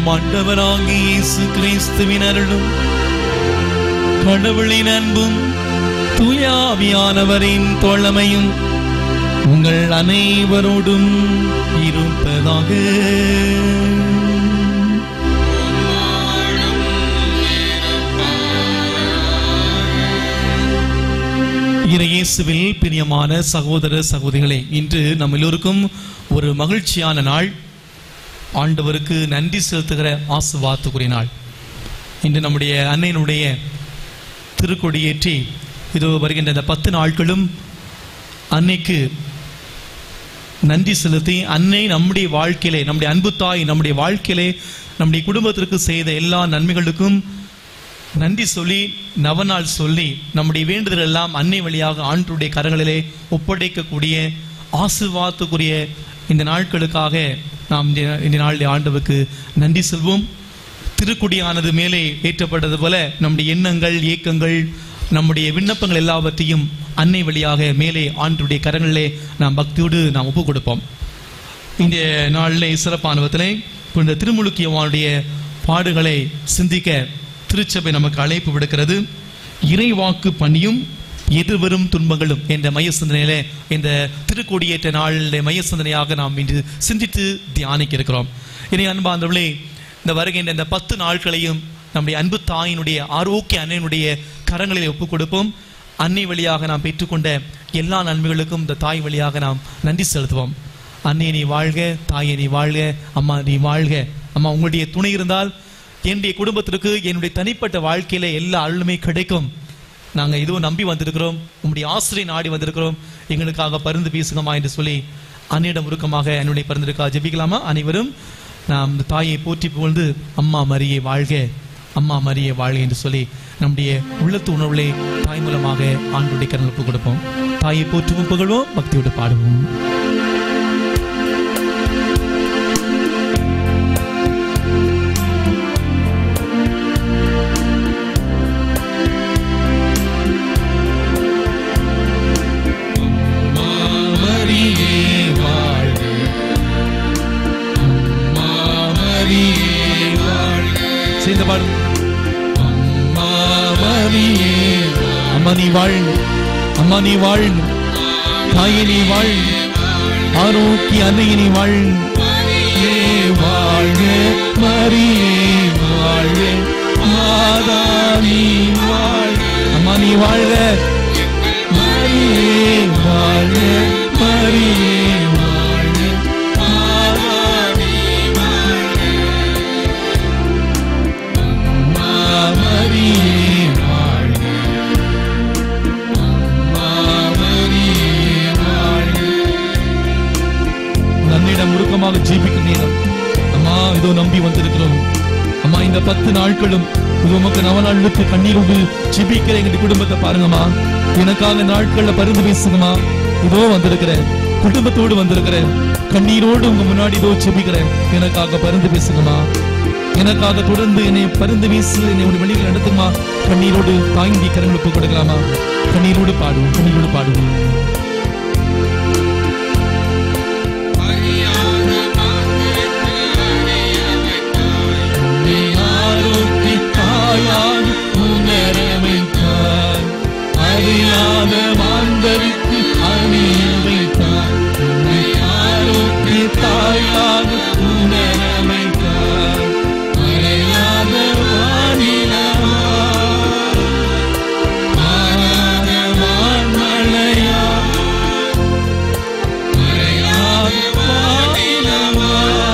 நம் ஆண்டவராகிய இயேசு கிறிஸ்துவின் அருளும் கடவுளின் அன்பும் தூயாவியானவரின் தோழமையும் உங்கள் அனைவரோடும் இருப்பதாக இயேசுவில் பிரியமான சகோதர சகோதரிகளே இன்று நம்ம எல்லோருக்கும் ஒரு மகிழ்ச்சியான நாள் ஆண்டவருக்கு நன்றி செலுத்துகிற ஆசுவாத்துக்குரிய நாள் இன்று நம்முடைய அன்னையினுடைய திருக்கொடியேற்றி இதோ வருகின்ற இந்த பத்து நாட்களும் அன்னைக்கு நன்றி செலுத்தி அன்னை நம்முடைய வாழ்க்கையிலே நம்முடைய அன்பு தாய் நம்முடைய வாழ்க்கையிலே நம்முடைய குடும்பத்திற்கு செய்த எல்லா நன்மைகளுக்கும் நன்றி சொல்லி நவநாள் சொல்லி நம்முடைய வேண்டுதல் எல்லாம் அன்னை வழியாக ஆண்டுடைய கரங்களிலே ஒப்படைக்கக்கூடிய ஆசிர்வாதத்துக்குரிய இந்த நாட்களுக்காக நாம் இந்த- இந்த நாளில் ஆண்டவுக்கு நன்றி செல்வோம் திருக்குடியானது மேலே ஏற்றப்பட்டது போல நம்முடைய எண்ணங்கள் ஏக்கங்கள் நம்முடைய விண்ணப்பங்கள் எல்லாவற்றையும் அன்னை வழியாக மேலே ஆண்டுடைய கரங்களிலே நாம் பக்தியோடு நாம் ஒப்பு கொடுப்போம் இந்த நாளிலே சிறப்பானவத்திலே புனித திருமுழுக்கியவானுடைய பாடுகளை சிந்திக்க திருச்சபை நமக்கு அழைப்பு விடுக்கிறது இறைவாக்கு பணியும் எதிர்வரும் துன்பங்களும் என்ற மைய சிந்தனையிலே இந்த திருக்கொடியேற்ற நாளிலே மைய சிந்தனையாக நாம் இன்று சிந்தித்து தியானிக்க இருக்கிறோம் இனி அன்பாந்தவர்களே இந்த வருகின்ற இந்த பத்து நாட்களையும் நம்முடைய அன்பு தாயினுடைய ஆரோக்கிய அன்னையினுடைய கரங்களில் ஒப்புக் கொடுப்போம் அன்னை வழியாக நாம் பெற்றுக்கொண்ட எல்லா நன்மைகளுக்கும் இந்த தாய் வழியாக நாம் நன்றி செலுத்துவோம் அன்னை நீ வாழ்க தாயை நீ வாழ்க அம்மா நீ வாழ்க அம்மா உங்களுடைய துணை இருந்தால் என்னுடைய குடும்பத்திற்கு என்னுடைய தனிப்பட்ட வாழ்க்கையில எல்லா அருளுமே கிடைக்கும் நாங்க இதுவும் நம்பி வந்திருக்கிறோம் உங்களுடைய ஆசிரியை நாடி வந்திருக்கிறோம் எங்களுக்காக பருந்து பேசுங்கம்மா என்று சொல்லி அன்னையிடம் உருக்கமாக என்னுடைய பருந்திருக்கா ஜெபிக்கலாமா அனைவரும் நாம் இந்த தாயை போற்றி புகழ்ந்து அம்மா மரியே வாழ்க அம்மா மரியே வாழ்க என்று சொல்லி நம்முடைய உள்ளத்து உணர்வுகளை தாய் மூலமாக ஆண்டுடைய கரங்கள் ஒப்புக் கொடுப்போம் தாயை போற்றுவோம் புகழ்வோம் பக்தியோடு பாடுவோம் மரியே வாழ்க அம்மா மரியே வாழ்க சேர்ந்து பாடும் அம்மா மரியே அம்மா நீ வாழ்க அம்மா நீ வாழ்க தாயே நீ வாழ்க ஆரோக்கிய அன்னையே நீ வாழ்க மரியே வாழ்க மரியே வாழ்க மாதா நீ வாழ்க அம்மா நீ வாழ்க மரியே வாழ்க மரியே வாழ்க மாதா நீ வாழ்க அம்மா மரியே வாழ்க அம்மா மரியே வாழ்க நன்னிடம் உருக்கமாக ஜீபிக்கும் நேரம் அம்மா இதோ நம்பி வந்திருக்கிறோம் அம்மா இந்த பத்து நாட்களும் இது உமக்கு நவநாளுக்கு கண்ணீரோடு ஜிபிக்கிற எங்க குடும்பத்தை பாருங்கம்மா எனக்காக நாட்கள்ல பருந்து பேசுங்கம்மா இதோ வந்திருக்கிறேன் குடும்பத்தோடு வந்திருக்கிறேன் கண்ணீரோடு உங்க முன்னாடி இதோ ஜெபிக்கிறேன் எனக்காக பருந்து பேசுங்கம்மா எனக்காக தொடர்ந்து என்னை பருந்து வீசு என்னை ஒரு வழியில் நடத்துமா கண்ணீரோடு தாங்கி கரங்களுக்கு கொடுக்கலாமா கண்ணீரோடு பாடுவோம் கண்ணீரோடு பாடுவோம் உன்னை ஆரோக்கிய தாயார் உணர வைத்தார் அறியாத மாந்தருக்கு அணிய வைத்தார் உன்னை ஆரோக்கிய தாயார் உணர வைத்தார் அறியாத வானிலமா மாறாத வான்மழையா மறையாத வானிலமா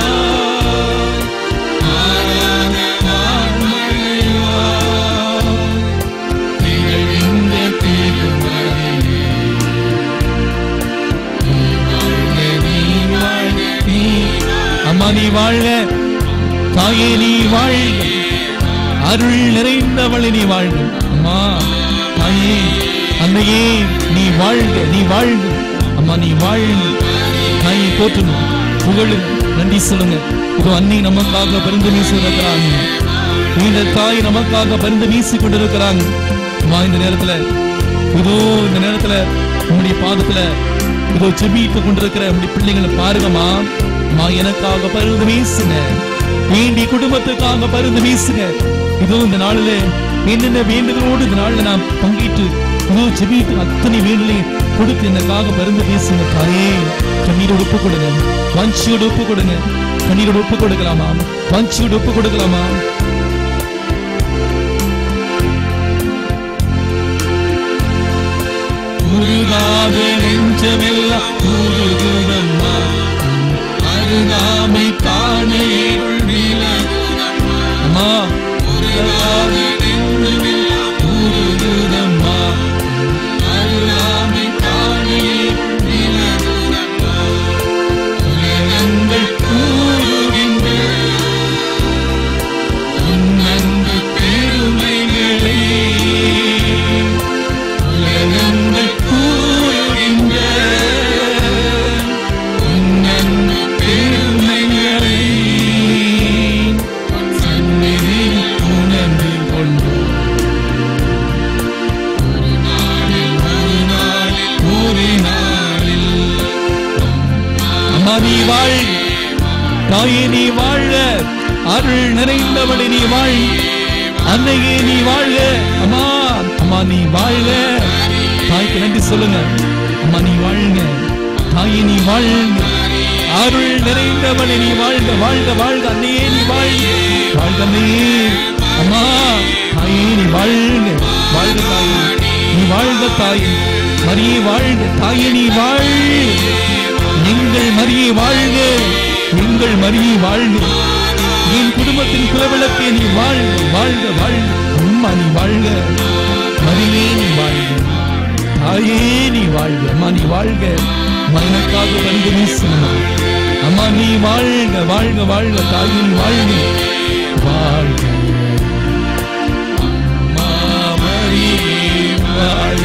அம்மா நீ வாழ்க தாயே நீ வாழ்க அருள் நிறைந்தவளை நீ வாழ்க அம்மா தாயே அன்னையே நீ வாழ்க நீ வாழ்க அம்மா நீ வாழ்க தாயை போற்றணும் புகழு நன்றி சொல்லுங்க இதோ அன்னை நமக்காக பருந்து வீசி இருக்கிறாங்க இந்த தாய் நமக்காக பருந்து வீசி கொண்டிருக்கிறாங்க அம்மா இந்த நேரத்துல இதோ இந்த நேரத்துல உங்களுடைய பாதத்துல இதோ செபித்து கொண்டிருக்கிற உங்களுடைய பிள்ளைங்களை பாருங்கம்மா அம்மா எனக்காக பருந்து வீசுங்க வேண்டி குடும்பத்துக்காக பருந்து வீசுங்க இதோ இந்த நாளிலே என்னென்ன வேண்டுதலோடு இந்த நாளில் நாம் பங்கிட்டு இதோ ஜெபித்து அத்தனை வேண்டுதலையும் கொடுத்து எனக்காக பருந்து வீசுங்க தாயே கண்ணீரோடு ஒப்பு கொடுங்க வஞ்சியோடு ஒப்பு கொடுங்க கண்ணீரோடு ஒப்பு கொடுக்கலாமா வஞ்சியோடு ஒப்பு கொடுக்கலாமா உருகாத நெஞ்சமெல்லாம் உருகுதம்மா அருகாமை காண இருள் விலகுதம்மா அம்மா உருகாத நெஞ்சமெல்லாம் உருகுதம்மா அருகாமை காண இருள் விலகுதம்மா உலகங்கள் கூறுகின்ற உன்னன்பு பெருமைகளே உலகங்கள் கூறுகின்ற உன்னன்பு பெருமைகளை உன் சந்நிதியில் உணர்ந்து கொண்டோம். ஒரு நாளில், ஒரு நாளில், ஒரு நாளில் அம்மா நீ வாழ் தாயே நீ வாழ அருள் நிறைந்தவளை நீ வாழ் அன்னையே நீ வாழ்க அம்மா அம்மா நீ வாழ்க தாய்க்கு நன்றி சொல்லுங்க அம்மா நீ வாழ்க தாயே நீ வாழ்க அருள் நிறைந்தவளை நீ வாழ்க வாழ்க வாழ்க அன்னையே நீ வாழ்க வாழ்க அன்னையே அம்மா தாயே நீ வாழ்க வாழ்க தாயே நீ வாழ்க தாயே மரியே வாழ்க தாயே நீ வாழ் எங்கள் மரியை வாழ்க எங்கள் மரியை வாழ்க என் குடும்பத்தின் குலவிளக்கே நீ வாழ்க வாழ்க வாழ்க அம்மா நீ வாழ்க மரியே நீ வாழ்க தாயே நீ வாழ்க அம்மா நீ வாழ்க மகனுக்காக வந்து வீசணும் அம்மா நீ வாழ்க வாழ்க வாழ்க தாயே நீ வாழ்க வாழ்க அம்மா மரியே வாழ்க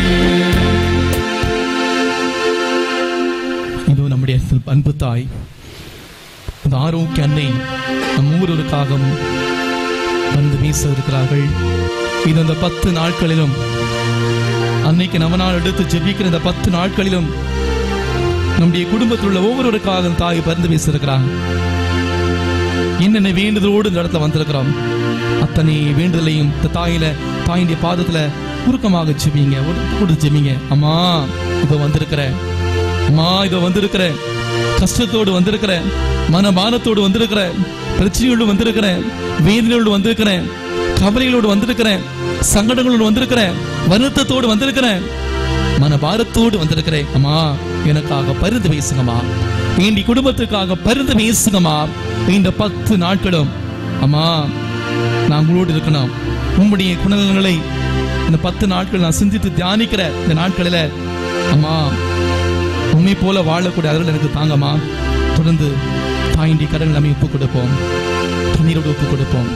இதோ நம்முடைய அன்பு தாய் இந்த ஆரோக்கிய அன்னை நம் ஒவ்வொருவருக்காக வந்து வீச இருக்கிறார்கள் இது அந்த பத்து நாட்களிலும் அன்னைக்கு நவநாள் எடுத்து ஜெபிக்கிற இந்த பத்து நாட்களிலும் நம்முடைய குடும்பத்தில் உள்ள ஒவ்வொருவருக்காக இந்த தாய் பருந்து வீச இருக்கிறாங்க என்னென்ன வேண்டுதலோடு இந்த இடத்துல வந்திருக்கிறோம் அத்தனை வேண்டுதலையும் இந்த தாயில தாயினுடைய பாதத்துல உருக்கமாக ஜெபிங்க கொடுத்து ஜெபிங்க அம்மா இதோ வந்திருக்கிறேன் அம்மா இதோ வந்திருக்கிறேன் கஷ்டத்தோடு வந்திருக்கிறேன் மனபாரத்தோடு வந்திருக்கிறேன் பிரச்சனையோடு வந்திருக்கிறேன் வேதனையோடு வந்திருக்கிறேன் கவலைகளோடு வந்திருக்கிறேன் சங்கடங்களோடு வந்திருக்கிறேன் வருத்தத்தோடு வந்திருக்கிறேன் மனபாரத்தோடு வந்திருக்கிறேன் அம்மா எனக்காக பரிந்து பேசுங்கம்மா வேண்டி குடும்பத்துக்காக பரிந்து பேசுங்கம்மா இந்த பத்து நாட்களும் அம்மா நான் உங்களோடு இருக்கணும் உம்முடைய குணநலங்களை இந்த பத்து நாட்கள் நான் சிந்தித்து தியானிக்கிற இந்த நாட்களில அம்மா உண்மை போல வாழக்கூடிய அருள் எனக்கு தாங்கம்மா தொடர்ந்து தாயின்றி கடல் நம்ம ஒப்பு கொடுப்போம் கண்ணீரோடு ஒப்பு கொடுப்போம்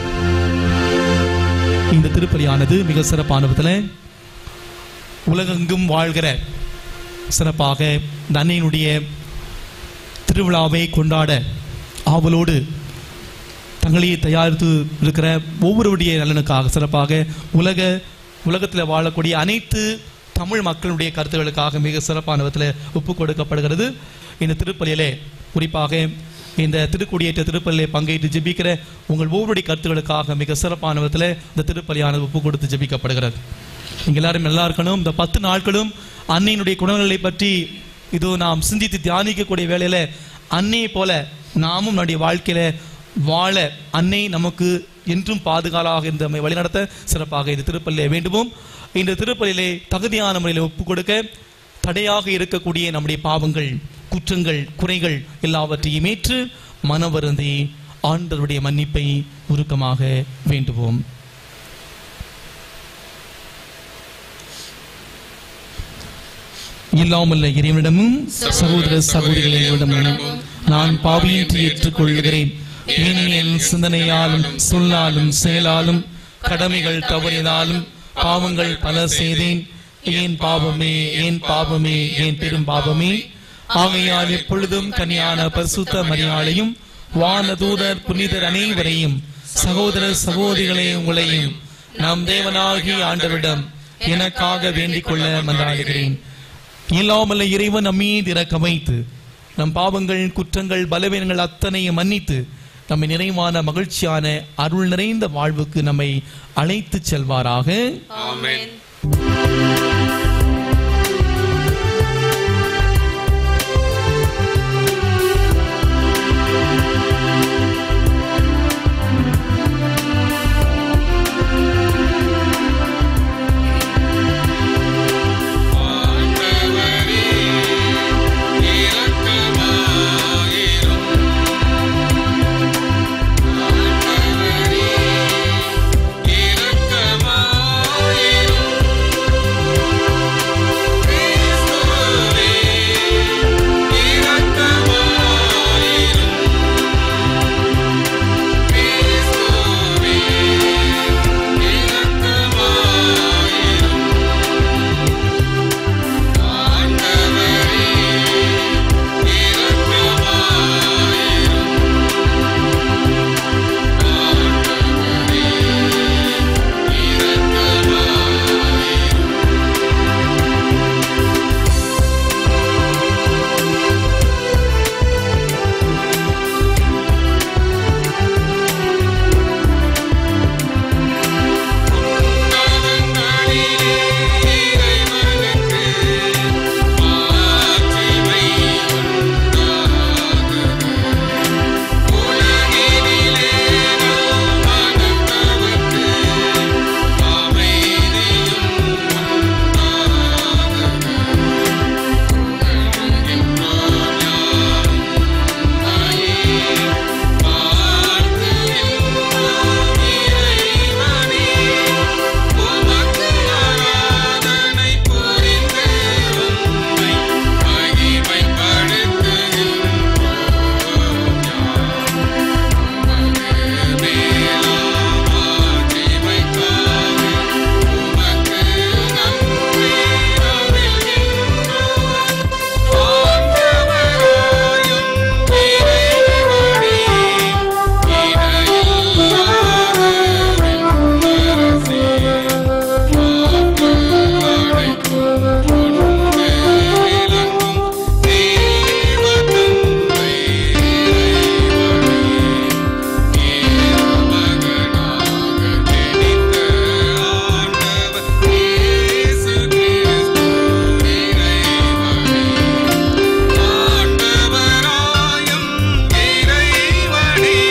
இந்த திருப்பலியானது மிக சிறப்பான விதத்தில் உலகெங்கும் வாழ்கிற சிறப்பாக இந்த அன்னையினுடைய திருவிழாவை கொண்டாட ஆவலோடு தங்களையே தயாரித்து இருக்கிற ஒவ்வொருவருடைய நலனுக்காக சிறப்பாக உலக உலகத்தில் வாழக்கூடிய அனைத்து தமிழ் மக்களுடைய கருத்துக்களுக்காக மிக சிறப்பான விதத்தில் ஒப்பு கொடுக்கப்படுகிறது இந்த திருப்பலியிலே குறிப்பாக இந்த திருக்குடியேற்ற திருப்பலியிலே பங்கேற்று ஜெபிக்கிற உங்கள் ஒவ்வொருடைய கருத்துக்களுக்காக மிக சிறப்பான விதத்தில் இந்த திருப்பலியானது ஒப்பு கொடுத்து ஜெபிக்கப்படுகிறது நீங்க எல்லாரும் நல்லா இருக்கணும் இந்த பத்து நாட்களும் அன்னையினுடைய குணங்களை பற்றி இதோ நாம் சிந்தித்து தியானிக்கக்கூடிய வேளையில அன்னையை போல நாமும் நம்முடைய வாழ்க்கையில வாழ அன்னை நமக்கு என்றும் பாதுகாலாக இந்த நம்மை வழிநடத்த சிறப்பாக இந்த திருப்பலியை வேண்டுவோம் இந்த திருப்பலியிலே தகுதியான முறையில் ஒப்பு கொடுக்க தடையாக இருக்கக்கூடிய நம்முடைய பாவங்கள் குற்றங்கள் குறைகள் எல்லாவற்றையும் ஏற்று மனவருந்தி ஆண்டவருடைய மன்னிப்பை உருக்கமாக வேண்டுவோம் இல்லாமல்ல இறைவனிடமும் சகோதர சகோதரிகளிடமும் நான் பாவியின்றி ஏற்றுக்கொள்கிறேன் ஏனெனில் சிந்தனையாலும் சொல்லாலும் செயலாலும் கடமைகள் தவறினாலும் பாவங்கள் பல செய்தேன் ஏன் பாவமே ஏன் பாவமே ஏன் பெரும் பாவமே ஆகையால் எப்பொழுதும் கனியான பரிசுத்த மரியாளையும் வானதூதர் புனிதர் அனைவரையும் சகோதர சகோதரிகளே உங்களையும் நம் தேவனாகி ஆண்டவரிடம் எனக்காக வேண்டிக் கொள்ள மன்றாடுகிறேன் இல்லாமல்ல இறைவன் நம் மீது இறக்க வைத்து நம் பாவங்கள் குற்றங்கள் பலவீனங்கள் அத்தனையும் மன்னித்து நம்மை நிறைவான மகிழ்ச்சியான அருள் நிறைந்த வாழ்வுக்கு நம்மை அழைத்துச் செல்வாராக ஆமென் ஆண்டவரே இரக்கமாயிரும் ஆண்டவரே இரக்கமாயிரும் கிறிஸ்துவே இரக்கமாயிரும் கிறிஸ்துவே இரக்கமாயிரும் ஆண்டவரே இரக்கமாயிரும் ஆண்டவரே இரக்கமாயிரும் உன்னதங்களிலே இறைவனுக்கு மாட்சிமை உண்டாகுக. உலகினிலே நாம் மனத்தவர்க்கு அமைதியும் உண்டாகுக. புகழ்கின்றோம் யாம் உம்மையே. வாழ்த்துகின்றோம் இறைவனே. உமக்கு ஆராதனை புரிந்து உம்மை மகிமைப்படுத்துகின்றோம் யாம். உமது மேலாம் மாட்சிமைக்காக உமக்கு நன்றி அறிகின்றோம். ஆண்டவராயும் இறைவனே, இணையில்லாத விண்ணரசே, வாக்கு அடைக்கும் கொண்டு விளங்கும் தேவதந்தை இறைவனே, ஏகமகனாக ஜனித்த ஆண்டவர் இயேசு கிறிஸ்து இறைவனே, ஆண்டவராயும் இறைவனே,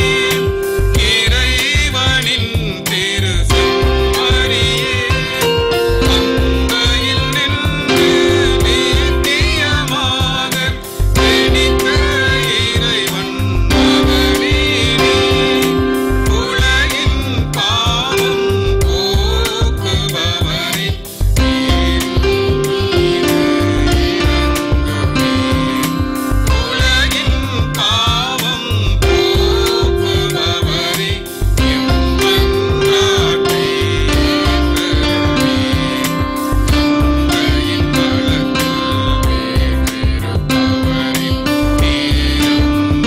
இறைவனின் திரு செம்மறியே, அங்கையில் நின்று நித்தியமாக ஜனித்த இறைவன் மகனே நீ. உலகின் பாவம் போக்குபவரே, நீர் மீது இறங்குமே. உலகின் பாவம் போக்குபவரே, எம் மன்றாட்டை ஏற்றருளே. தந்தையின் வலத்தில் வீற்றிருப்பவரே, நேரம்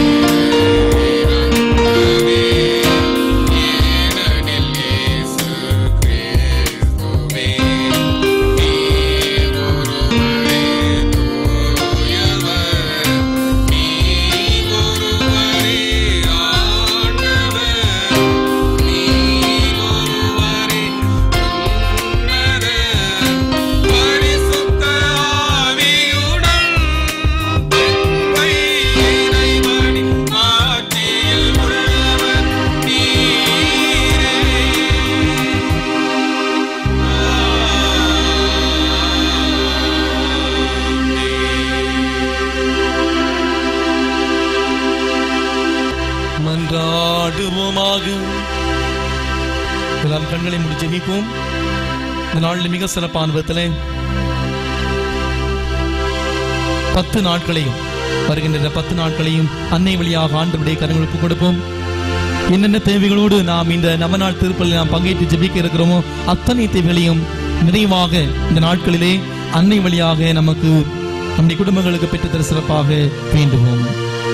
இறங்குமே. ஏனெனில் இயேசு கிறிஸ்துவே, நீர் ஒருவரே தூயவர், நீர் ஒருவரே ஆண்டவர், நீர் ஒருவரே உன்னதர், பரிசுத்த ஆவியுடன் தந்தை இறைவனின் ஆட்சியில் உள்ளவர் நீரே. மன்றாடுவோமாக எல்லாம் கண்களை மூடி ஜெபிப்போம் இந்த நாளில் மிக சிறப்பான விதத்தில் பத்து நாட்களையும் வருகின்ற இந்த பத்து நாட்களையும் அன்னை வழியாக ஆண்டவருடைய கரங்களுக்கு கொடுப்போம் என்னென்ன தேவைகளோடு நாம் இந்த நவநாள் திருப்பலில் நாம் பங்கேற்று ஜெபிக்க இருக்கிறோமோ அத்தனை தேவைகளையும் நிறைவாக இந்த நாட்களிலே அன்னை வழியாக நமக்கு நம்முடைய குடும்பங்களுக்கு பெற்றுத்தர சிறப்பாக வேண்டுவோம்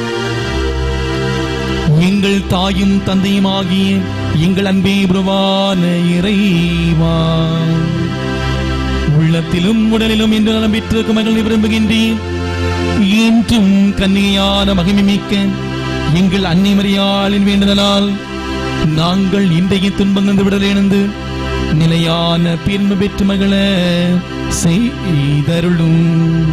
எங்கள் தாயும் தந்தையுமாகிய எங்கள் அன்பே உருவான இறைவா உள்ளத்திலும் உடலிலும் என்று நலம் பெற்றிருக்கும் மகளை விரும்புகின்றேன் என்றும் கன்னியான மகிமை மிக்க எங்கள் அன்னை மரியாளின் வேண்டுதலால் நாங்கள் இன்றைய துன்பங்கள் விடல் இணைந்து நிலையான பெருமை பெற்று மகள செய்தருளும்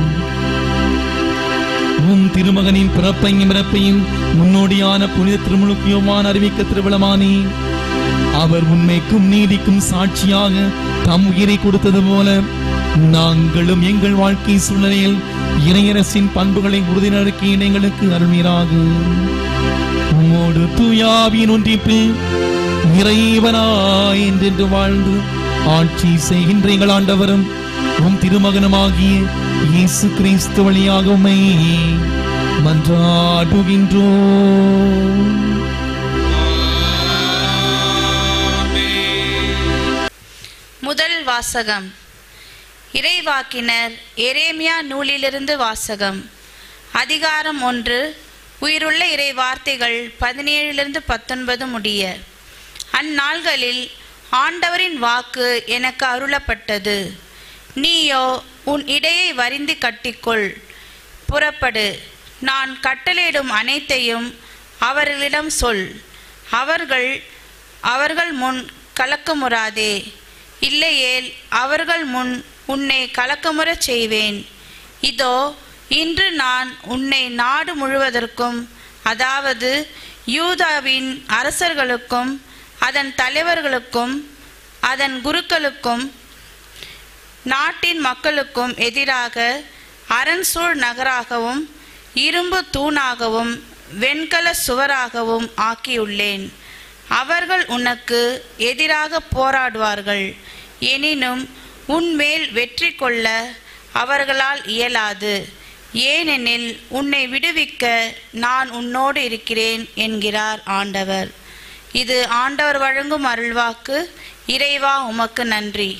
உம் திருமகனின் பிறப்பையும் இறப்பையும் முன்னோடியான புனித திருமுழுக்கியமான அறிவிக்க திருவிழமானி அவர் உண்மைக்கும் நீதிக்கும் சாட்சியாக தம் உயிரை கொடுத்தது போல நாங்களும் எங்கள் வாழ்க்கை சூழ்நிலையில் இணையரசின் பண்புகளை உறுதிநடக்கி எங்களுக்கு அருள்வீராக உம்மோடு தூயாவின் ஒன்றிப்பில் இறைவனாய் என்றென்று வாழ்ந்து ஆட்சி செய்கின்ற எங்கள் ஆண்டவரும் உம் திருமகனுமாகிய இயேசு கிறிஸ்து வழியாக உம்மை மன்றாடுகின்றோம் முதல் வாசகம் இறைவாக்கினர் எரேமியா நூலிலிருந்து வாசகம் அதிகாரம் ஒன்று உயிருள்ள இறை வார்த்தைகள் பதினேழிலிருந்து பத்தொன்பது முடிய அந்நாள்களில் ஆண்டவரின் வாக்கு எனக்கு அருளப்பட்டது நீயோ உன் இடையை வரிந்து கட்டிக்கொள் புறப்படு நான் கட்டளையிடும் அனைத்தையும் அவர்களிடம் சொல் அவர்கள் அவர்கள் முன் கலக்கமுறாதே இல்லையேல் அவர்கள் முன் உன்னை கலக்கமுறச் செய்வேன் இதோ இன்று நான் உன்னை நாடு முழுவதற்கும் அதாவது யூதாவின் அரசர்களுக்கும் அதன் தலைவர்களுக்கும் அதன் குருக்களுக்கும் நாட்டின் மக்களுக்கும் எதிராக அரண்சூழ் நகராகவும் இரும்பு தூணாகவும் வெண்கல சுவராகவும் ஆக்கியுள்ளேன் அவர்கள் உனக்கு எதிராக போராடுவார்கள் எனினும் உன்மேல் வெற்றி கொள்ள அவர்களால் இயலாது ஏனெனில் உன்னை விடுவிக்க நான் உன்னோடு இருக்கிறேன் என்கிறார் ஆண்டவர் இது ஆண்டவர் வழங்கும் அருள்வாக்கு இறைவா உமக்கு நன்றி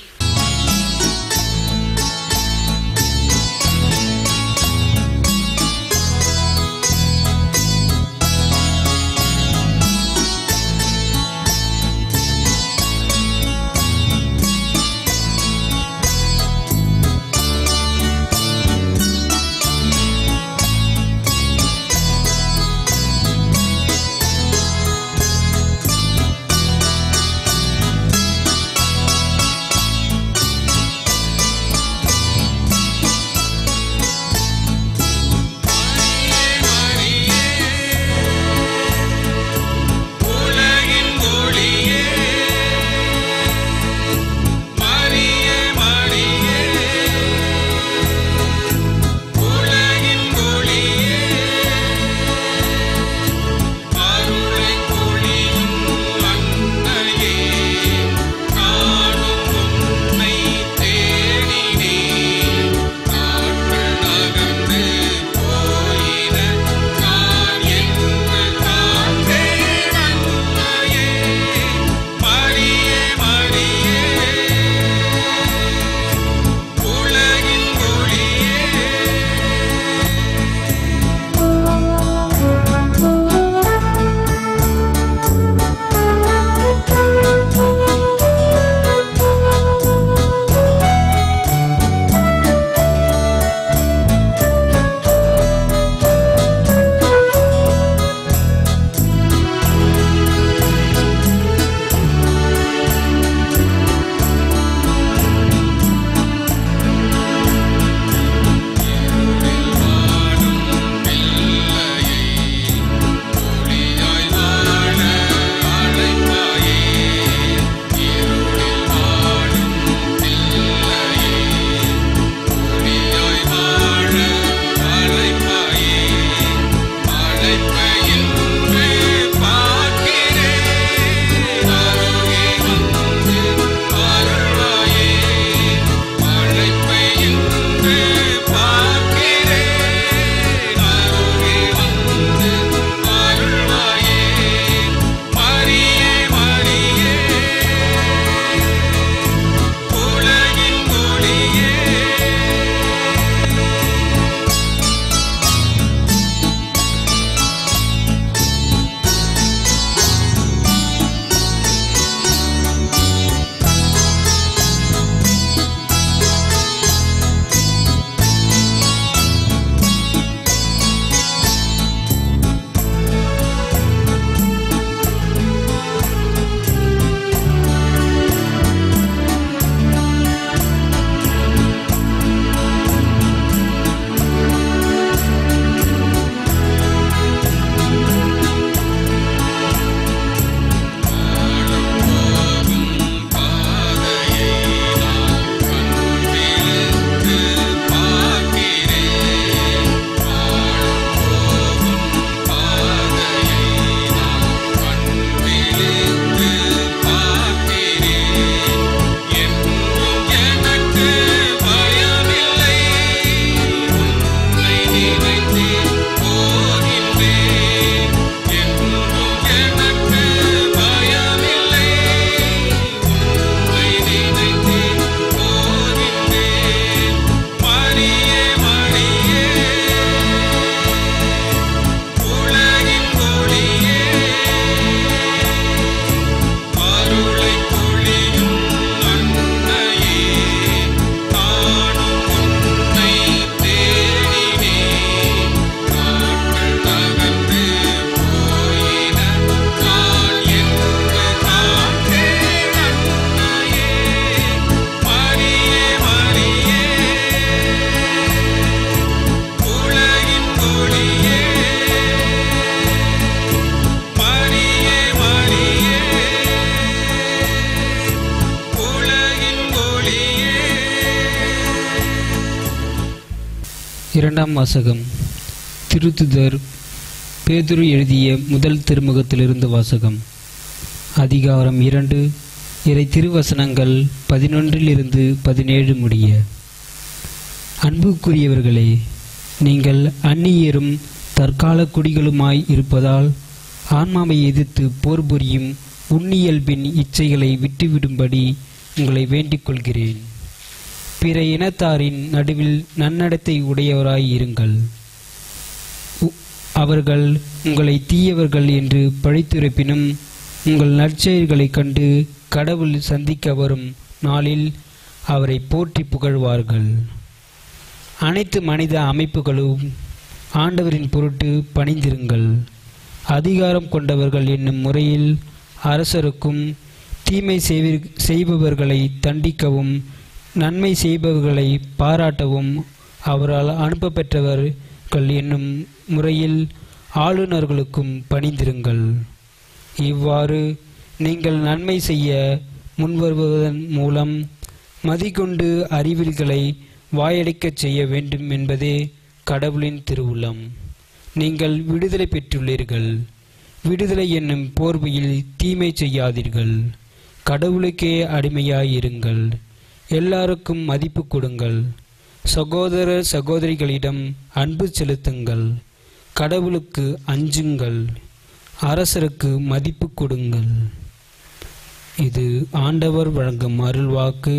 இரண்டாம் வாசகம் திருத்துதர் பேதுரு எழுதிய முதல் திருமுகத்திலிருந்து வாசகம் அதிகாரம் இரண்டு இறை திருவசனங்கள் பதினொன்றிலிருந்து பதினேழு முடிய அன்புக்குரியவர்களே நீங்கள் அந்நியரும் தற்கால குடிகளுமாய் இருப்பதால் ஆன்மாவை எதிர்த்து போர் புரியும் உன்னியல்பின் இச்சைகளை விட்டுவிடும்படி உங்களை வேண்டிக் கொள்கிறேன் பிற இனத்தாரின் நடுவில் நன்னடத்தை உடையவராய் இருங்கள் உ- அவர்கள் உங்களை தீயவர்கள் என்று பழித்துரைப்பினும் உங்கள் நற்செயல்களைக் கண்டு கடவுள் சந்திக்க வரும் நாளில் அவரை போற்றி புகழ்வார்கள் அனைத்து மனித அமைப்புகளும் ஆண்டவரின் பொருட்டு பணிந்திருங்கள் அதிகாரம் கொண்டவர்கள் என்னும் முறையில் அரசருக்கும் தீமை செய்வி- செய்பவர்களை தண்டிக்கவும் நன்மை செய்பவர்களை பாராட்டவும் அவரால் அனுப்ப பெற்றவர்கள் என்னும் முறையில் ஆளுநர்களுக்கும் பணிந்திருங்கள் இவ்வாறு நீங்கள் நன்மை செய்ய முன்வருவதன் மூலம் மதிகொண்டு அறிவில்களை வாயடைக்கச் செய்ய வேண்டும் என்பதே கடவுளின் திருவுளம் நீங்கள் விடுதலை பெற்றுள்ளீர்கள் விடுதலை என்னும் போர்வையில் தீமை செய்யாதீர்கள் கடவுளுக்கே அடிமையாயிருங்கள் எல்லாருக்கும் மதிப்பு கொடுங்கள் சகோதர சகோதரிகளிடம் அன்பு செலுத்துங்கள் கடவுளுக்கு அஞ்சுங்கள் அரசருக்கு மதிப்பு கொடுங்கள் இது ஆண்டவர் வழங்கும் அருள்வாக்கு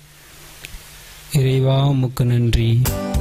இறைவா உமக்கு நன்றி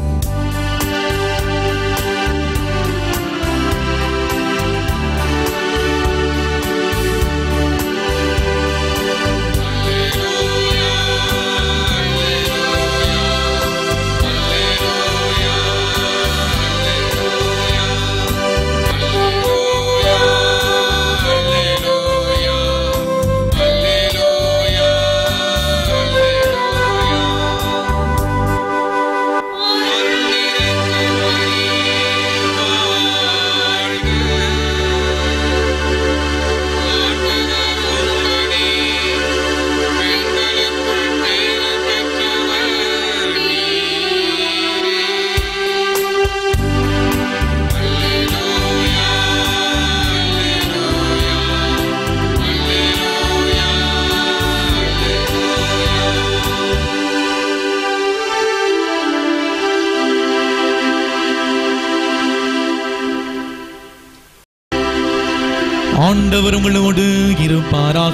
ஆண்டவர் உங்களோடு இருப்பாராக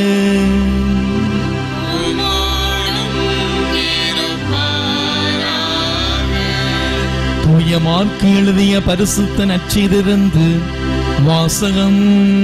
தூய மார்க்கு எழுதிய பரிசுத்த நற்செய்திருந்து வாசகம்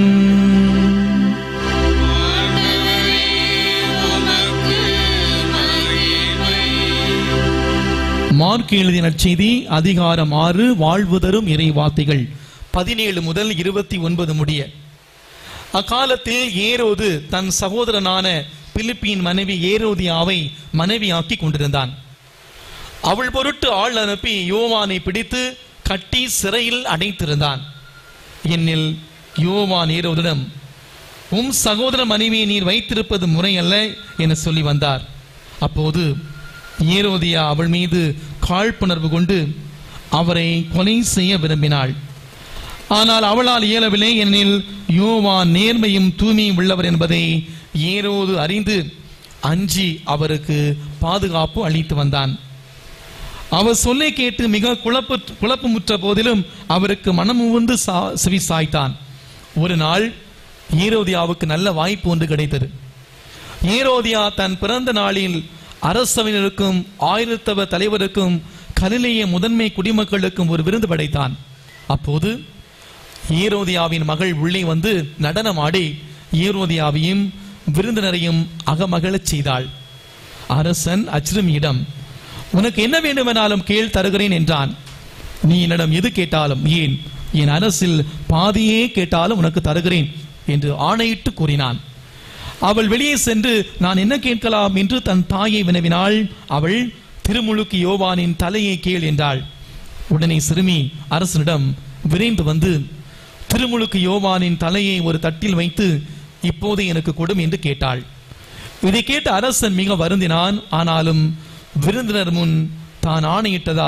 மார்க் எழுதிய நற்செய்தி அதிகாரம் ஆறு வாழ்வு தரும் இறை வார்த்தைகள் பதினேழு முதல் இருபத்தி ஒன்பது முடிய அக்காலத்தில் ஏரோது தன் சகோதரனான பிலிப்பியின் மனைவி ஏரோதியாவை மனைவியாக்கி கொண்டிருந்தான் அவள் பொருட்டு ஆள் அனுப்பி யோவானை பிடித்து கட்டி சிறையில் அடைத்திருந்தான் என்னில் யோவான் ஏரோதிடம் உம் சகோதர மனைவியை நீர் வைத்திருப்பது முறையல்ல என சொல்லி வந்தார் அப்போது ஏரோதியா அவள் மீது காழ்ப்புணர்வு கொண்டு அவரை கொலை செய்ய விரும்பினாள் ஆனால் அவளால் இயலவில்லை எனில் யோவான் நேர்மையும் தூய்மையும் உள்ளவர் என்பதை ஏரோது அறிந்து அஞ்சி அவருக்கு பாதுகாப்பு அளித்து வந்தான் அவர் சொல்லை கேட்டு மிக குழப்ப குழப்பமுற்ற போதிலும் அவருக்கு மனமுவந்து சா செவி சாய்த்தான் ஒரு நாள் ஏரோதியாவுக்கு நல்ல வாய்ப்பு ஒன்று கிடைத்தது ஏரோதியா தன் பிறந்த நாளில் அரசவையினருக்கும் ஆயிரத்தவ தலைவருக்கும் கலிலேய முதன்மை குடிமக்களுக்கும் ஒரு விருந்து படைத்தான் அப்போது ஏரோதியாவின் மகள் உள்ளே வந்து நடனமாடி ஏரோதியாவையும் விருந்தினரையும் அகமகளச் செய்தாள் அரசன் அச்சிறுமியிடம் உனக்கு என்ன வேண்டுமெனாலும் கேள் தருகிறேன் என்றான் நீ என்னிடம் எது கேட்டாலும் ஏன் என் அரசில் பாதியே கேட்டாலும் உனக்கு தருகிறேன் என்று ஆணையிட்டு கூறினான் அவள் வெளியே சென்று நான் என்ன கேட்கலாம் என்று தன் தாயை வினவினாள் அவள் திருமுழுக்கு யோவானின் தலையை கேள் என்றாள் உடனே சிறுமி அரசனிடம் விரைந்து வந்து திருமுழுக்கு யோவானின் தலையை ஒரு தட்டில் வைத்து இப்போது எனக்கு கொடும் என்று கேட்டாள் இதை கேட்ட அரசன் மிக வருந்தினான் ஆனாலும் விருந்தினர் முன் தான் ஆணையிட்டதால்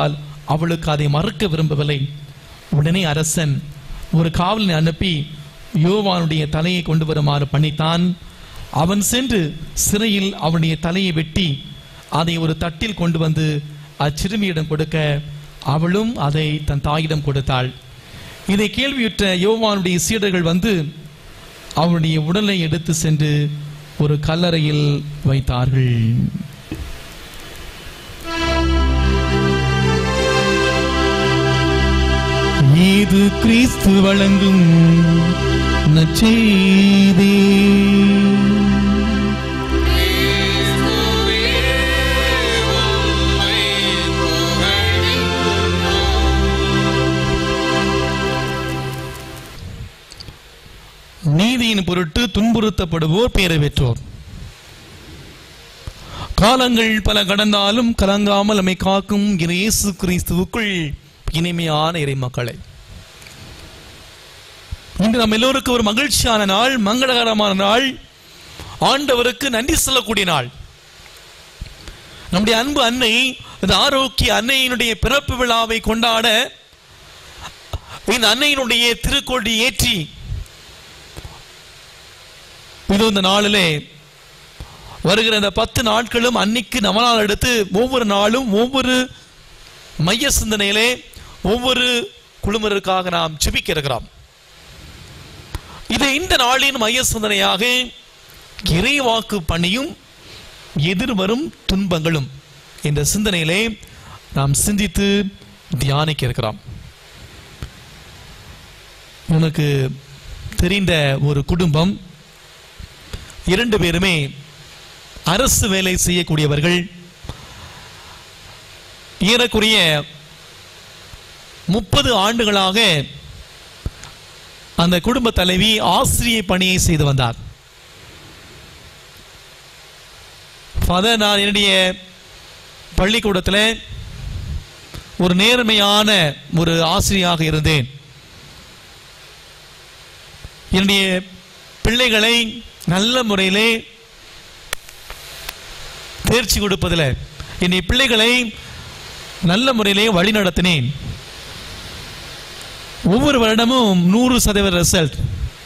அவளுக்கு அதை மறுக்க விரும்பவில்லை உடனே அரசன் ஒரு காவலனை அனுப்பி யோவானுடைய தலையை கொண்டு வருமாறு பண்ணித்தான் அவன் சென்று சிறையில் அவனுடைய தலையை வெட்டி அதை ஒரு தட்டில் கொண்டு வந்து அச்சிறுமியிடம் கொடுக்க அவளும் அதை தன் தாயிடம் கொடுத்தாள் இதை கேள்வியுற்ற யோவானுடைய சீடர்கள் வந்து அவனுடைய உடலை எடுத்து சென்று ஒரு கல்லறையில் வைத்தார்கள் இது கிறிஸ்து வழங்கும் நற்செய்தி கிறிஸ்துவே உம்மை புகழ்கின்றோம் நீதியின் பொருட்டு துன்புறுத்தப்படுவோர் பேரை பெற்றோர் காலங்கள் பல கடந்தாலும் கலங்காமல் நம்மை காக்கும் இறை இயேசு கிறிஸ்துவுக்குள் இனிமையான இறை மக்களை இன்று நம்ம எல்லோருக்கும் ஒரு மகிழ்ச்சியான நாள் மங்களகரமான நாள் ஆண்டவருக்கு நன்றி சொல்லக்கூடிய நாள் நம்முடைய அன்பு அன்னை இந்த ஆரோக்கிய அன்னையினுடைய பிறப்பு விழாவை கொண்டாட இந்த அன்னையினுடைய திருக்கொடி ஏற்றி இது இந்த நாளிலே வருகிற இந்த பத்து நாட்களும் அன்னைக்கு நம்ம நாள் எடுத்து ஒவ்வொரு நாளும் ஒவ்வொரு மைய சிந்தனையிலே ஒவ்வொரு குழுமருக்காக நாம் ஜெபிக்க இருக்கிறோம் இது இந்த நாளின் மைய சிந்தனையாக இறைவாக்கு பணியும் எதிர்வரும் துன்பங்களும் என்ற சிந்தனையிலே நாம் சிந்தித்து தியானிக்க இருக்கிறோம் எனக்கு தெரிந்த ஒரு குடும்பம் இரண்டு பேருமே அரசு வேலை செய்யக்கூடியவர்கள் ஏறக்குறைய முப்பது ஆண்டுகளாக அந்த குடும்ப தலைவி ஆசிரிய பணியை செய்து வந்தார் ஃபாதர் நான் என்னுடைய பள்ளிக்கூடத்தில் ஒரு நேர்மையான ஒரு ஆசிரியாக இருந்தேன் என்னுடைய பிள்ளைகளை நல்ல முறையிலே தேர்ச்சி கொடுப்பதில் என்னுடைய பிள்ளைகளை நல்ல முறையிலே வழி நடத்தினேன் ஒவ்வொரு வருடமும் நூறு சதவீத ரிசல்ட்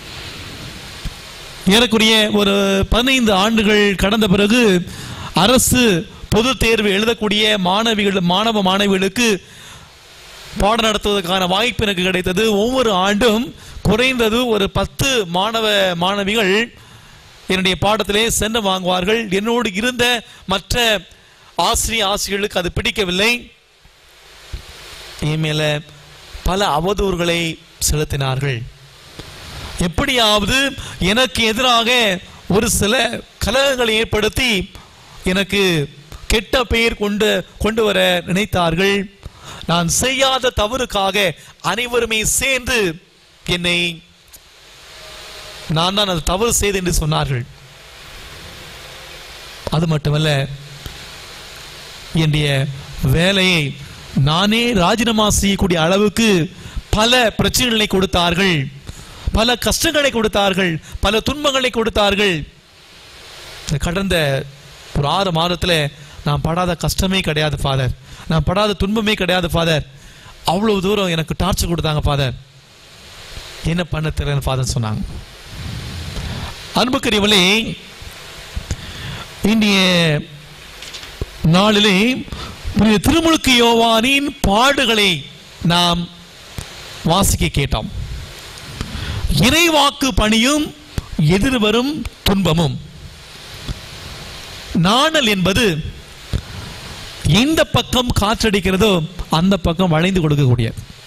ஏறக்குறைய ஒரு பதினைந்து ஆண்டுகள் கடந்த பிறகு அரசு பொது தேர்வு எழுதக்கூடிய மாணவிகள் மாணவ மாணவிகளுக்கு பாடம் நடத்துவதற்கான வாய்ப்பு எனக்கு கிடைத்தது ஒவ்வொரு ஆண்டும் குறைந்தது ஒரு பத்து மாணவ மாணவிகள் என்னுடைய பாடத்திலே சென்று வாங்குவார்கள் என்னோடு இருந்த மற்ற ஆசிரிய ஆசிரியர்களுக்கு அது பிடிக்கவில்லை என் மேல பல அவதூறுகளை செலுத்தினார்கள் எப்படியாவது எனக்கு எதிராக ஒரு சில கலகங்களை ஏற்படுத்தி எனக்கு கெட்ட பெயர் கொண்டு கொண்டு வர நினைத்தார்கள் நான் செய்யாத தவறுக்காக அனைவருமே சேர்ந்து என்னை நான் தான் அது தவறு செய்து என்று சொன்னார்கள் அது மட்டுமல்ல என்னுடைய வேலையை நானே ராஜினாமா செய்யக்கூடிய அளவுக்கு பல பிரச்சனைகளை கொடுத்தார்கள் பல கஷ்டங்களை கொடுத்தார்கள் பல துன்பங்களை கொடுத்தார்கள் இந்த கடந்த ஒரு ஆறு மாதத்துல நான் படாத கஷ்டமே கிடையாது ஃபாதர் நான் படாத துன்பமே கிடையாது ஃபாதர் அவ்வளவு தூரம் எனக்கு டார்ச்சர் கொடுத்தாங்க ஃபாதர் என்ன பண்ண தெரியல ஃபாதர் சொன்னாங்க அன்புக்குரியவளே இன்றைய நாளிலே புனித திருமுழுக்கு யோவானின் பாடுகளை நாம் வாசிக்க கேட்டோம் இறைவாக்கு பணியும் எதிர்வரும் துன்பமும் நாணல் என்பது எந்த பக்கம் காற்றடிக்கிறதோ அந்த பக்கம் வளைந்து கொடுக்கக்கூடிய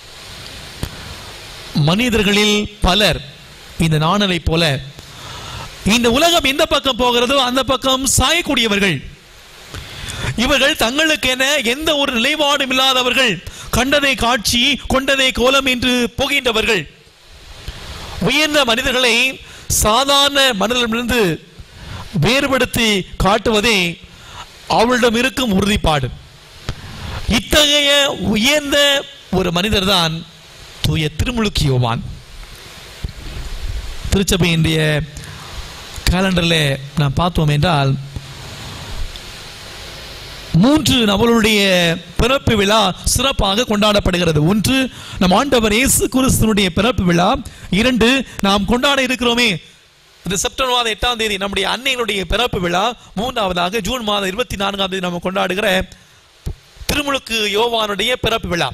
மனிதர்களில் பலர் இந்த நாணலை போல இந்த உலகம் எந்த பக்கம் போகிறதோ அந்த பக்கம் சாயக்கூடியவர்கள் இவர்கள் தங்களுக்கென எந்த ஒரு நிலைப்பாடும் இல்லாதவர்கள் கண்டதை காட்சி கொண்டதை கோலம் என்று போகின்றவர்கள் உயர்ந்த மனிதர்களை சாதாரண மனிதர்களிடமிருந்து வேறுபடுத்தி காட்டுவதே அவளிடம் இருக்கும் உறுதிப்பாடு இத்தகைய உயர்ந்த ஒரு மனிதர் தான் தூய திருமுழுக்கு யோவான் திருச்சபையினுடைய கேலண்டரில் நாம் பார்த்தோம் என்றால் மூன்று நபருடைய பிறப்பு விழா சிறப்பாக கொண்டாடப்படுகிறது ஒன்று நம் ஆண்டவர் இயேசு கிறிஸ்துனுடைய பிறப்பு விழா இரண்டு நாம் கொண்டாட இருக்கிறோமே இந்த செப்டம்பர் மாதம் எட்டாம் தேதி நம்முடைய அன்னையினுடைய பிறப்பு விழா மூன்றாவதாக ஜூன் மாதம் இருபத்தி நான்காம் தேதி நம்ம கொண்டாடுகிற திருமுழுக்கு யோவானுடைய பிறப்பு விழா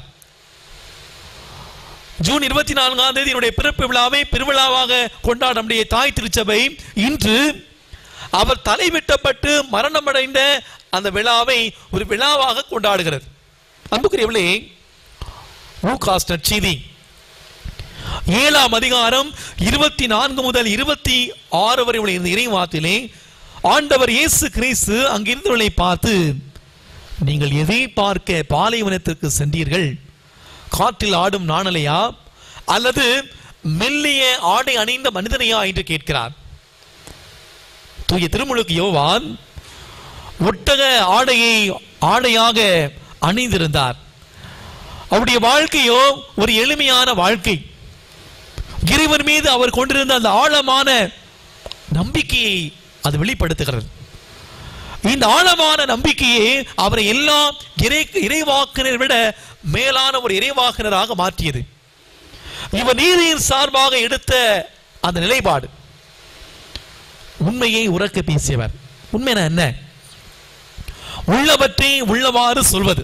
ஜூன் இருபத்தி நான்காம் தேதி என்னுடைய பிறப்பு விழாவை பெருவிழாவாக கொண்டாட நம்முடைய தாய் திருச்சபை இன்று அவர் தலை வெட்டப்பட்டு மரணமடைந்த அந்த விழாவை ஒரு விழாவாக கொண்டாடுகிறது அன்புக்குரியவர்களே லூகாஸ் நற்செய்தி ஏழாம் அதிகாரம் இருபத்தி நான்கு முதல் இருபத்தி ஆறு வரை உள்ள இந்த இறைவாத்திலே ஆண்டவர் இயேசு கிறிஸ்து அங்கிருந்தவர்களை பார்த்து நீங்கள் எதை பார்க்க பாலைவனத்திற்கு சென்றீர்கள் காற்றில் ஆடும் நாணலையா அல்லது மெல்லிய ஆடை அணிந்த மனிதனையா என்று கேட்கிறார் தூய திருமுழுக்கு யோவான் ஒட்டக ஆடையை ஆடையாக அணிந்திருந்தார் அவருடைய வாழ்க்கையோ ஒரு எளிமையான வாழ்க்கை இறைவன் மீது அவர் கொண்டிருந்த அந்த ஆழமான நம்பிக்கையை அது வெளிப்படுத்துகிறது இந்த ஆழமான நம்பிக்கையே அவரை எல்லாம் இறை இறைவாக்கினர் விட மேலான ஒரு இறைவாக்கினராக மாற்றியது இவர் நீதியின் சார்பாக எடுத்த அந்த நிலைப்பாடு உண்மையை உறக்க பேசியவர் உண்மைனா என்ன உள்ளவற்றை உள்ளவாறு சொல்வது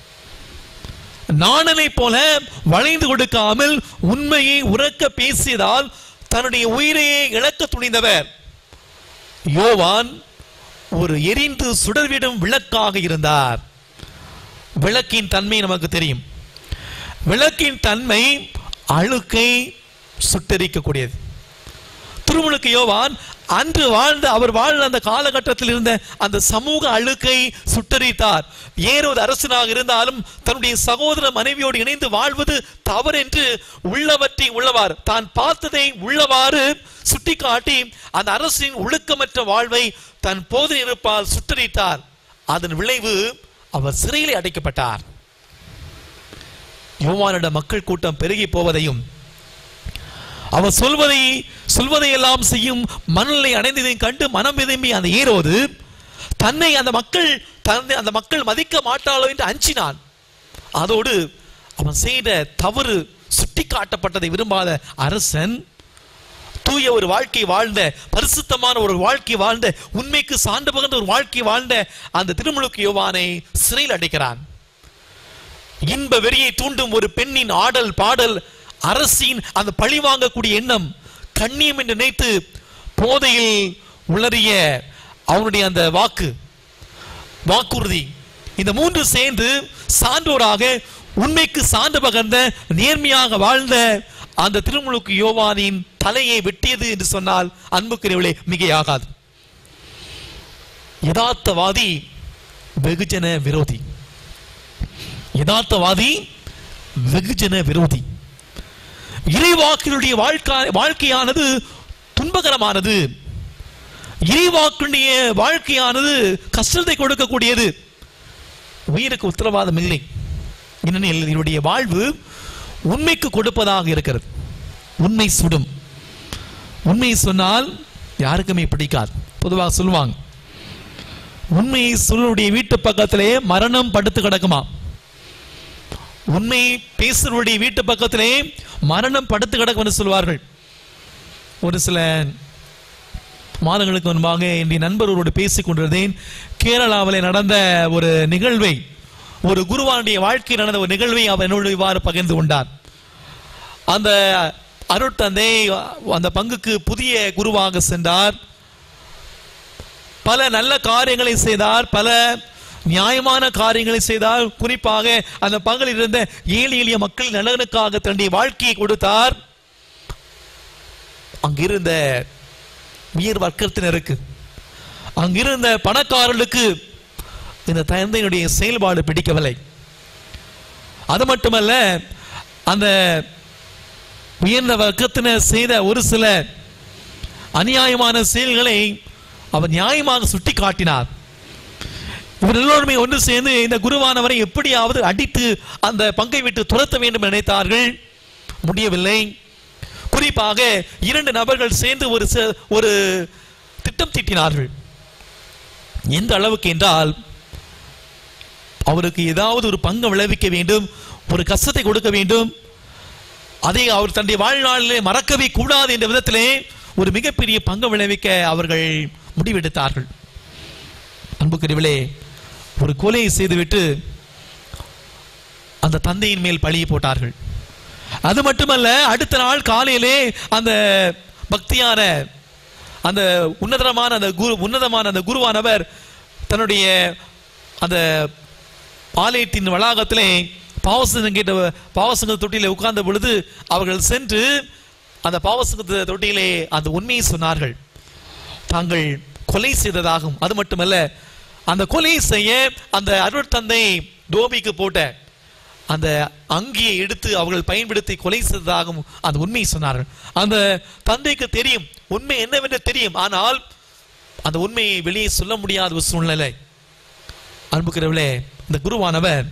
நாணனை போல வளைந்து கொடுக்காமல் உண்மையை உறக்க பேசியதால் தன்னுடைய உயிரையே இழக்க துணிந்தவர் யோவான் ஒரு எரிந்து சுடர்விடும் விளக்காக இருந்தார் விளக்கின் தன்மை நமக்கு தெரியும் விளக்கின் தன்மை அழுக்கை சுட்டரிக்கக்கூடியது திருமுழுக்கு யோவான் அன்று வாழ்ந்த அவர் வாழ்ந்த அந்த காலகட்டத்தில் இருந்த அந்த சமூக அழுக்கை சுட்டரித்தார் ஏறொரு அரசனாக இருந்தாலும் தன்னுடைய சகோதர மனைவியோடு இணைந்து வாழ்வது தவறென்று உள்ளவற்றை உள்ளவாறு தான் பார்த்ததை உள்ளவாறு சுட்டிக்காட்டி அந்த அரசின் ஒழுக்கமற்ற வாழ்வை தன் போது இருப்பால் சுட்டரித்தார் அதன் விளைவு அவர் சிறையிலே அடைக்கப்பட்டார் யோவானிட மக்கள் கூட்டம் பெருகி போவதையும் அவர் சொல்வதை சொல்வதை எல்லாம் செய்யும் மணலை அடைந்ததையும் கண்டு மனம் விரும்பி அந்த ஏரோது தன்னை அந்த மக்கள் தன்னை அந்த மக்கள் மதிக்க மாட்டாளோ என்று அஞ்சினான் அதோடு அவன் செய்த தவறு சுட்டிக்காட்டப்பட்டதை விரும்பாத அரசன் தூய ஒரு வாழ்க்கை வாழ்ந்த பரிசுத்தமான ஒரு வாழ்க்கை வாழ்ந்த உண்மைக்கு சான்று பகர்ந்த ஒரு வாழ்க்கை வாழ்ந்த அந்த திருமுழுக்கு யோவானை சிறையில் அடைக்கிறான் இன்ப வெறியை தூண்டும் ஒரு பெண்ணின் ஆடல் பாடல் அரசின் அந்த பழி வாங்கக்கூடிய எண்ணம் கண்ணியம் என்று நினைத்து போதையில் உளறிய அவனுடைய அந்த வாக்கு வாக்குறுதி இந்த மூன்று சேர்ந்து சான்றோராக உண்மைக்கு சான்று பகர்ந்த நேர்மையாக வாழ்ந்த அந்த திருமுழுக்கு யோவானின் தலையை வெட்டியது என்று சொன்னால் அன்புக்குரியவளே மிகையாகாது யதார்த்தவாதி வெகுஜன விரோதி யதார்த்தவாதி வெகுஜன விரோதி இறைவாக்கினுடைய வாழ்க்கை வாழ்க்கையானது துன்பகரமானது இறைவாக்கினுடைய வாழ்க்கையானது கஷ்டத்தை கொடுக்கக்கூடியது உயிருக்கு உத்தரவாதம் இல்லை ஏனெனில் என்னுடைய வாழ்வு உண்மைக்கு கொடுப்பதாக இருக்கிறது உண்மை சுடும் உண்மை சொன்னால் யாருக்குமே பிடிக்காது பொதுவாக சொல்லுவாங்க உண்மையை சொல்லுடைய வீட்டு பக்கத்திலே மரணம் படுத்து கிடக்குமா உண்மை பேசுறவருடைய வீட்டு பக்கத்திலே மரணம் படுத்து கிடக்கும்னு சொல்வார்கள் ஒரு சில மாதங்களுக்கு முன்பாக என்னுடைய நண்பர்களோடு பேசிக் கொண்டிருந்தேன் கேரளாவில் நடந்த ஒரு நிகழ்வை ஒரு குருவானுடைய வாழ்க்கை நடந்த ஒரு நிகழ்வை அவர் என்னோடு இவ்வாறு பகிர்ந்து கொண்டார் அந்த அருட்தந்தை அந்த பங்குக்கு புதிய குருவாக சென்றார் பல நல்ல காரியங்களை செய்தார் பல நியாயமான காரியங்களை செய்தார் குறிப்பாக அந்த பங்கில் இருந்த ஏழை எளிய மக்கள் நலனுக்காக தன்னுடைய வாழ்க்கையை கொடுத்தார் அங்கிருந்த உயர் வர்க்கத்தினருக்கு அங்கிருந்த பணக்காரர்களுக்கு இந்த தந்தையினுடைய செயல்பாடு பிடிக்கவில்லை அது மட்டுமல்ல அந்த உயர்ந்த வர்க்கத்தினர் செய்த ஒரு சில அநியாயமான செயல்களை அவர் நியாயமாக சுட்டி காட்டினார் இவர் எல்லோருமே ஒன்று சேர்ந்து இந்த குருவானவரை எப்படியாவது அடித்து அந்த பங்கை விட்டு துரத்த வேண்டும் என நினைத்தார்கள் முடியவில்லை குறிப்பாக இரண்டு நபர்கள் சேர்ந்து ஒரு ச- ஒரு திட்டம் தீட்டினார்கள் எந்த அளவுக்கு என்றால் அவருக்கு ஏதாவது ஒரு பங்கு விளைவிக்க வேண்டும் ஒரு கஷ்டத்தை கொடுக்க வேண்டும் அதை அவர் தன்னுடைய வாழ்நாளிலே மறக்கவே கூடாது என்ற விதத்திலே ஒரு மிகப்பெரிய பங்கு விளைவிக்க அவர்கள் முடிவெடுத்தார்கள் அன்புக்குரியவளே ஒரு கொலையை செய்துவிட்டு அந்த தந்தையின் மேல் பழியை போட்டார்கள் அது மட்டுமல்ல அடுத்த நாள் காலையிலே அந்த பக்தியான அந்த உன்னதமான அந்த குரு உன்னதமான அந்த குருவானவர் தன்னுடைய அந்த ஆலயத்தின் வளாகத்திலே பாவசங்கம் கேட்ட பாவசங்க தொட்டியிலே உட்கார்ந்த பொழுது அவர்கள் சென்று அந்த பாவசங்க தொட்டியிலே அந்த உண்மையை சொன்னார்கள் தாங்கள் கொலை செய்ததாகும் அது மட்டுமல்ல அந்த கொலை செய்ய அந்த அருட்தந்தை டோபிக்கு போட்ட அந்த அங்கியை எடுத்து அவர்கள் பயன்படுத்தி கொலை செய்ததாகவும் அந்த உண்மையை சொன்னார்கள் அந்த தந்தைக்கு தெரியும் உண்மை என்னவென்று தெரியும் ஆனால் அந்த உண்மையை வெளியே சொல்ல முடியாத ஒரு சூழ்நிலை அன்புக்கிறவளே இந்த குருவானவர்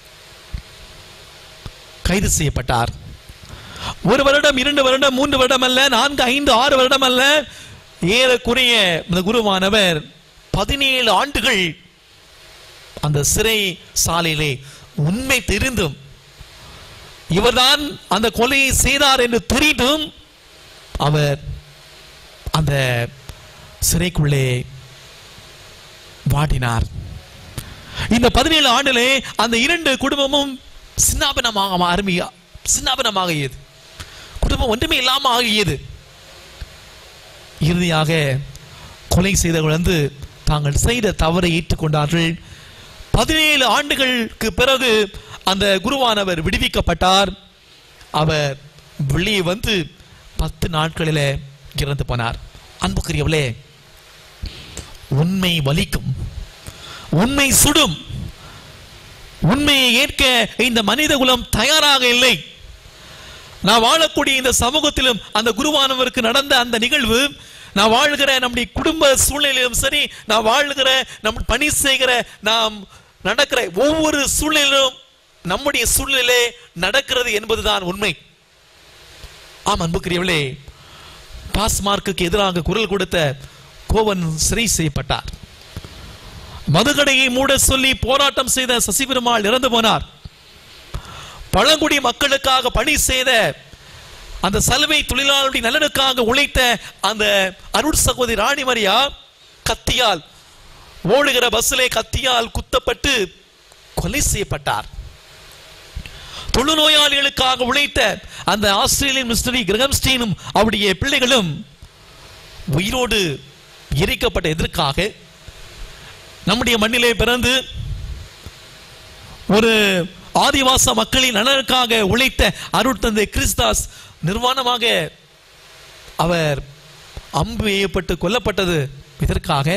கைது செய்யப்பட்டார் ஒரு வருடம் இரண்டு வருடம் மூன்று வருடம் அல்ல நான்கு ஐந்து ஆறு வருடம் அல்ல ஏறக்குறைய இந்த குருவானவர் பதினேழு ஆண்டுகள் அந்த சிறை சாலையிலே உண்மை தெரிந்தும் இவர்தான் அந்த கொலையை செய்தார் என்று தெரிந்தும் அவர் அந்த சிறைக்குள்ளே வாடினார் இந்த பதினேழு ஆண்டிலே அந்த இரண்டு குடும்பமும் சின்னாபனமாக அருமையா சின்னாபனமாகியது குடும்பம் ஒன்றுமே இல்லாம ஆகியது இறுதியாக கொலை செய்தவர்கள் வந்து தாங்கள் செய்த தவறை ஏற்றுக்கொண்டார்கள் பதினேழு ஆண்டுகளுக்கு பிறகு அந்த குருவானவர் விடுவிக்கப்பட்டார் அவர் வெளியே வந்து பத்து நாட்களிலே இறந்து போனார் அன்புக்குரியவளே உண்மை வலிக்கும் உண்மை சுடும் உண்மையை ஏற்க இந்த மனித குலம் தயாராக இல்லை நான் வாழக்கூடிய இந்த சமூகத்திலும் அந்த குருவானவருக்கு நடந்த அந்த நிகழ்வு நான் வாழ்கிற நம்முடைய குடும்ப சூழ்நிலையிலும் சரி நான் வாழ்கிற நம் பணி செய்கிற நாம் நடக்கிற ஒவ்வொரு சூழ்நிலையிலும் நம்முடைய சூழ்நிலை நடக்கிறது என்பதுதான் உண்மை ஆம் அன்புக்குரியவளே பாஸ்மார்க்குக்கு எதிராக குரல் கொடுத்த கோவன் சிறை செய்யப்பட்டார் மதுகடையை மூட சொல்லி போராட்டம் செய்த சசிபெருமாள் இறந்து போனார் பழங்குடி மக்களுக்காக பணி செய்த அந்த சலவை தொழிலாளருடைய நலனுக்காக உழைத்த அந்த அருள் சகோதரி ராணி மரியா கத்தியால் ஓடுகிற பஸ்ஸிலே கத்தியால் குத்தப்பட்டு கொலை செய்யப்பட்டார் தொழுநோயாளிகளுக்காக உழைத்த அந்த ஆஸ்திரேலியன் மிஸ்டரி கிரகம்ஸ்டீனும் அவருடைய பிள்ளைகளும் உயிரோடு எரிக்கப்பட்ட எதற்காக நம்முடைய மண்ணிலே பிறந்து ஒரு ஆதிவாச மக்களின் நலனுக்காக உழைத்த அருட்தந்தை கிறிஸ்தாஸ் நிர்வாணமாக அவர் அம்பு எய்யப்பட்டு கொல்லப்பட்டது இதற்காக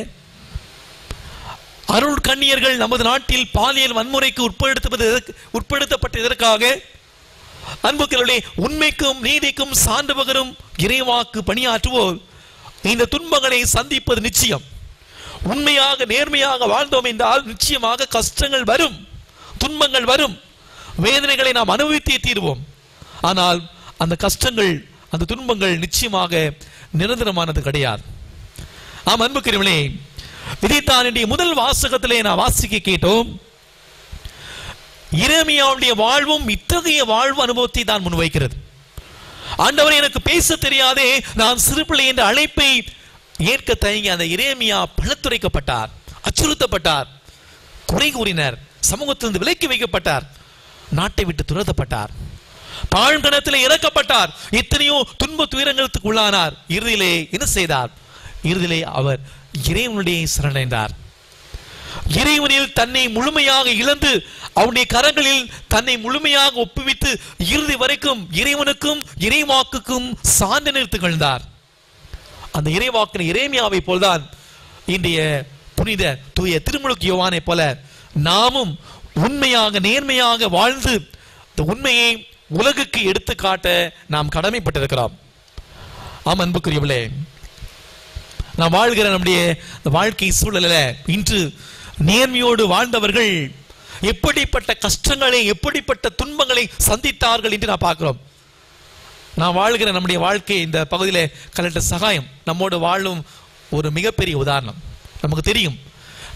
அருள் கண்ணியர்கள் நமது நாட்டில் பாலியல் வன்முறைக்கு உட்படுத்துவது எதற்கு- உட்படுத்தப்பட்ட இதற்காக அன்புக்களுடைய உண்மைக்கும் நீதிக்கும் சான்று பகரும் இறைவாக்கு பணியாற்றுவோர் இந்த துன்பங்களை சந்திப்பது நிச்சயம் உண்மையாக நேர்மையாக வாழ்ந்தோம் என்றால் நிச்சயமாக கஷ்டங்கள் வரும் துன்பங்கள் வரும் வேதனைகளை நாம் அனுபவித்தே தீர்வோம் ஆனால் அந்த கஷ்டங்கள் அந்த துன்பங்கள் நிச்சயமாக நிரந்தரமானது கிடையாது ஆம் அன்புக்குரியவர்களே இதைத்தான் இன்றைய முதல் வாசகத்திலே நான் வாசிக்க கேட்டோம் இறைமையாவுடைய வாழ்வும் இத்தகைய வாழ்வு அனுபவத்தை தான் முன்வைக்கிறது ஆண்டவர் எனக்கு பேச தெரியாதே நான் சிறுபிள்ளை என்ற அழைப்பை ஏற்க தயங்கி அந்த இறைமையா பழத்துரைக்கப்பட்டார் அச்சுறுத்தப்பட்டார் குறை கூறினர் சமூகத்திலிருந்து விலக்கி வைக்கப்பட்டார் நாட்டை விட்டு துரத்தப்பட்டார் பாழ்கணத்தில் இறக்கப்பட்டார் எத்தனையோ துன்ப துயரங்களுக்கு உள்ளானார் இறுதியிலே என்ன செய்தார் இறுதியிலே அவர் இறைவனுடைய சரணடைந்தார் இறைவனில் தன்னை முழுமையாக இழந்து அவனுடைய கரங்களில் தன்னை முழுமையாக ஒப்புவித்து இறுதி வரைக்கும் இறைவனுக்கும் இறைவாக்குக்கும் சான்று நிறுத்து கழ்ந்தார் அந்த இறைவாக்கின இறைமையாவை போல்தான் இன்றைய புனித தூய திருமுழுக்கு யோவானை போல நாமும் உண்மையாக நேர்மையாக வாழ்ந்து இந்த உண்மையை உலகுக்கு எடுத்து காட்ட நாம் கடமைப்பட்டிருக்கிறோம் ஆம் அன்புக்குரியவளே நாம் வாழ்கிற நம்முடைய இந்த வாழ்க்கை சூழலில் இன்று நேர்மையோடு வாழ்ந்தவர்கள் எப்படிப்பட்ட கஷ்டங்களை எப்படிப்பட்ட துன்பங்களை சந்தித்தார்கள் என்று நான் பார்க்கிறோம் நான் வாழ்கிற நம்முடைய வாழ்க்கை இந்த பகுதியில் கலெக்டர் சகாயம் நம்மோடு வாழும் ஒரு மிகப்பெரிய உதாரணம் நமக்கு தெரியும்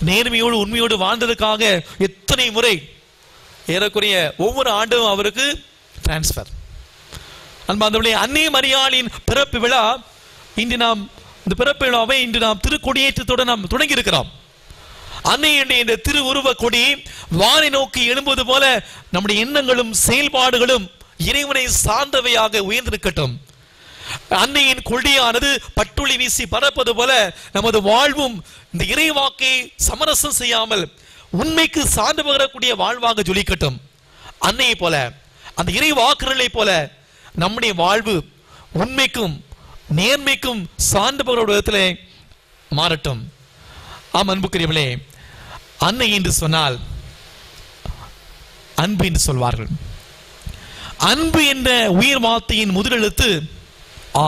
நேர்மையோடு உண்மையோடு வாழ்ந்ததுக்காக எத்தனை முறை ஏறக்குறைய ஒவ்வொரு ஆண்டும் அவருக்கு டிரான்ஸ்ஃபர் அன்பாந்தவர்களே அன்னை மரியாளின் பிறப்பு விழா இன்று நாம் இந்த பிறப்பு விழாவை இன்று நாம் திருக்கொடியேற்றத்தோடு நாம் தொடங்கி இருக்கிறோம் அன்னையுடைய இந்த திரு உருவ கொடி வானை நோக்கி எழும்புவது போல நம்முடைய எண்ணங்களும் செயல்பாடுகளும் இறைவனை சார்ந்தவையாக உயர்ந்திருக்கட்டும் அன்னையின் கொடியானது பட்டுளி வீசி பறப்பது போல நமது வாழ்வும் இந்த இறைவாக்கை சமரசம் செய்யாமல் உண்மைக்கு சார்ந்து பகரக்கூடிய வாழ்வாக ஜொலிக்கட்டும் அன்னையை போல அந்த இறை வாக்குகளை போல நம்முடைய வாழ்வு உண்மைக்கும் நேர்மைக்கும் சார்ந்து பகர விதத்திலே மாறட்டும் ஆம் அன்புக்குரியவளே அன்னை என்று சொன்னால் அன்பு என்று சொல்வார்கள் அன்பு என்ற உயிர் வார்த்தையின் முதலெழுத்து ஆ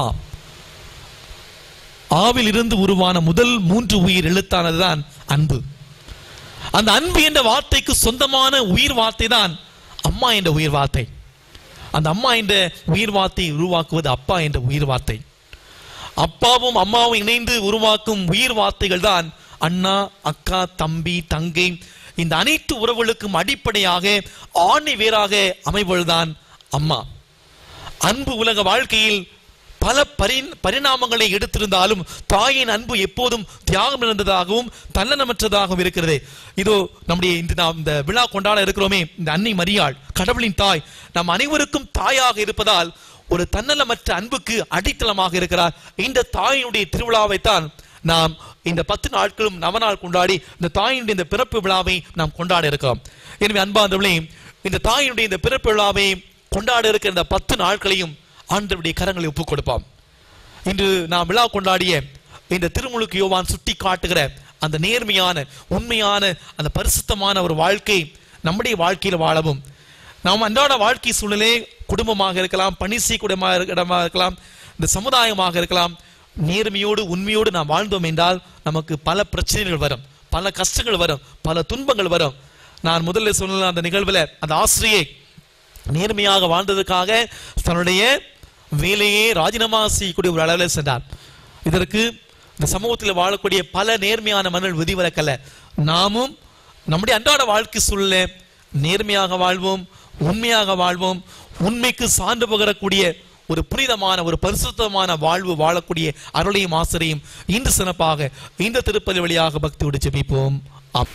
ஆவில் இருந்து உருவான முதல் மூன்று உயிர் எழுத்தானதுதான் அன்பு அந்த அன்பு என்ற வார்த்தைக்கு சொந்தமான உயிர் வார்த்தை தான் அம்மா என்ற உயிர் வார்த்தை அந்த அம்மா என்ற உயிர் வார்த்தையை உருவாக்குவது அப்பா என்ற உயிர் வார்த்தை அப்பாவும் அம்மாவும் இணைந்து உருவாக்கும் உயிர் வார்த்தைகள் தான் அண்ணா அக்கா தம்பி தங்கை இந்த அனைத்து உறவுகளுக்கும் அடிப்படையாக ஆணை வேறாக அமைவதுதான் அம்மா அன்பு உலக வாழ்க்கையில் பல பரி பரிணாமங்களை எடுத்திருந்தாலும் தாயின் அன்பு எப்போதும் தியாகம் நிறைந்ததாகவும் தன்னலமற்றதாகவும் இருக்கிறது இதோ நம்முடைய இன்று நாம் இந்த விழா கொண்டாட இருக்கிறோமே இந்த அன்னை மரியாள் கடவுளின் தாய் நம் அனைவருக்கும் தாயாக இருப்பதால் ஒரு தன்னலமற்ற அன்புக்கு அடித்தளமாக இருக்கிறார் இந்த தாயினுடைய திருவிழாவைத்தான் நாம் இந்த பத்து நாட்களும் நவநாள் கொண்டாடி இந்த தாயினுடைய இந்த பிறப்பு விழாவை நாம் கொண்டாட இருக்கிறோம் எனவே அன்பார்ந்தவர்களே இந்த தாயினுடைய இந்த பிறப்பு விழாவை கொண்டாட இருக்கிற இந்த பத்து நாட்களையும் ஆண்டவருடைய கரங்களை ஒப்புக் கொடுப்போம் இன்று நாம் விழா கொண்டாடிய இந்த திருமுழுக்கு யோவான் சுட்டி காட்டுகிற அந்த நேர்மையான உண்மையான அந்த பரிசுத்தமான ஒரு வாழ்க்கை நம்முடைய வாழ்க்கையில் வாழவும் நாம் அன்றாட வாழ்க்கை சூழலே குடும்பமாக இருக்கலாம் பணி செய்யக்கூடிய இடமாக இருக்கலாம் இந்த சமுதாயமாக இருக்கலாம் நேர்மையோடு உண்மையோடு நாம் வாழ்ந்தோம் என்றால் நமக்கு பல பிரச்சனைகள் வரும் பல கஷ்டங்கள் வரும் பல துன்பங்கள் வரும் நான் முதல்ல சொன்ன அந்த நிகழ்வுல அந்த ஆசிரியை நேர்மையாக வாழ்ந்ததுக்காக தன்னுடைய வேலையே ராஜினாமா செய்யக்கூடிய ஒரு அளவில் சென்றார் இதற்கு இந்த சமூகத்தில் வாழக்கூடிய பல நேர்மையான மன்னர்கள் விதிவிலக்கல்ல நாமும் நம்முடைய அன்றாட வாழ்க்கை சூழல நேர்மையாக வாழ்வோம் உண்மையாக வாழ்வோம் உண்மைக்கு சான்று பகரக்கூடிய ஒரு புனிதமான ஒரு பரிசுத்தமான வாழ்வு வாழக்கூடிய அருளையும் ஆசிரியும் இன்று சிறப்பாக இந்த திருப்பதி வழியாக பக்தியோடு ஜெபிப்போம் ஆம்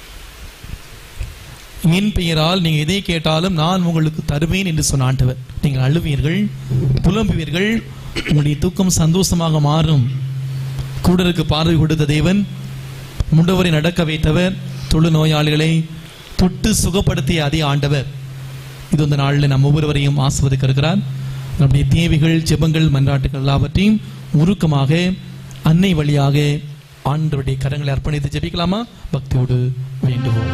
என் பெயரால் நீங்க எதை கேட்டாலும் நான் உங்களுக்கு தருவேன் என்று சொன்ன ஆண்டவர் நீங்கள் அழுவீர்கள் புலம்புவீர்கள் உங்களுடைய தூக்கம் சந்தோஷமாக மாறும் கூடருக்கு பார்வை கொடுத்த தேவன் முண்டவரை நடக்க வைத்தவர் தொழு நோயாளிகளை தொட்டு சுகப்படுத்திய அதே ஆண்டவர் இது இந்த நாளில் நம் ஒவ்வொருவரையும் ஆசிர்வதிக்க இருக்கிறார் நம்முடைய தேவைகள் ஜெபங்கள் மன்றாட்டுகள் எல்லாவற்றையும் உருக்கமாக அன்னை வழியாக ஆண்டவருடைய கரங்களை அர்ப்பணித்து ஜெபிக்கலாமா பக்தியோடு வேண்டுவோம்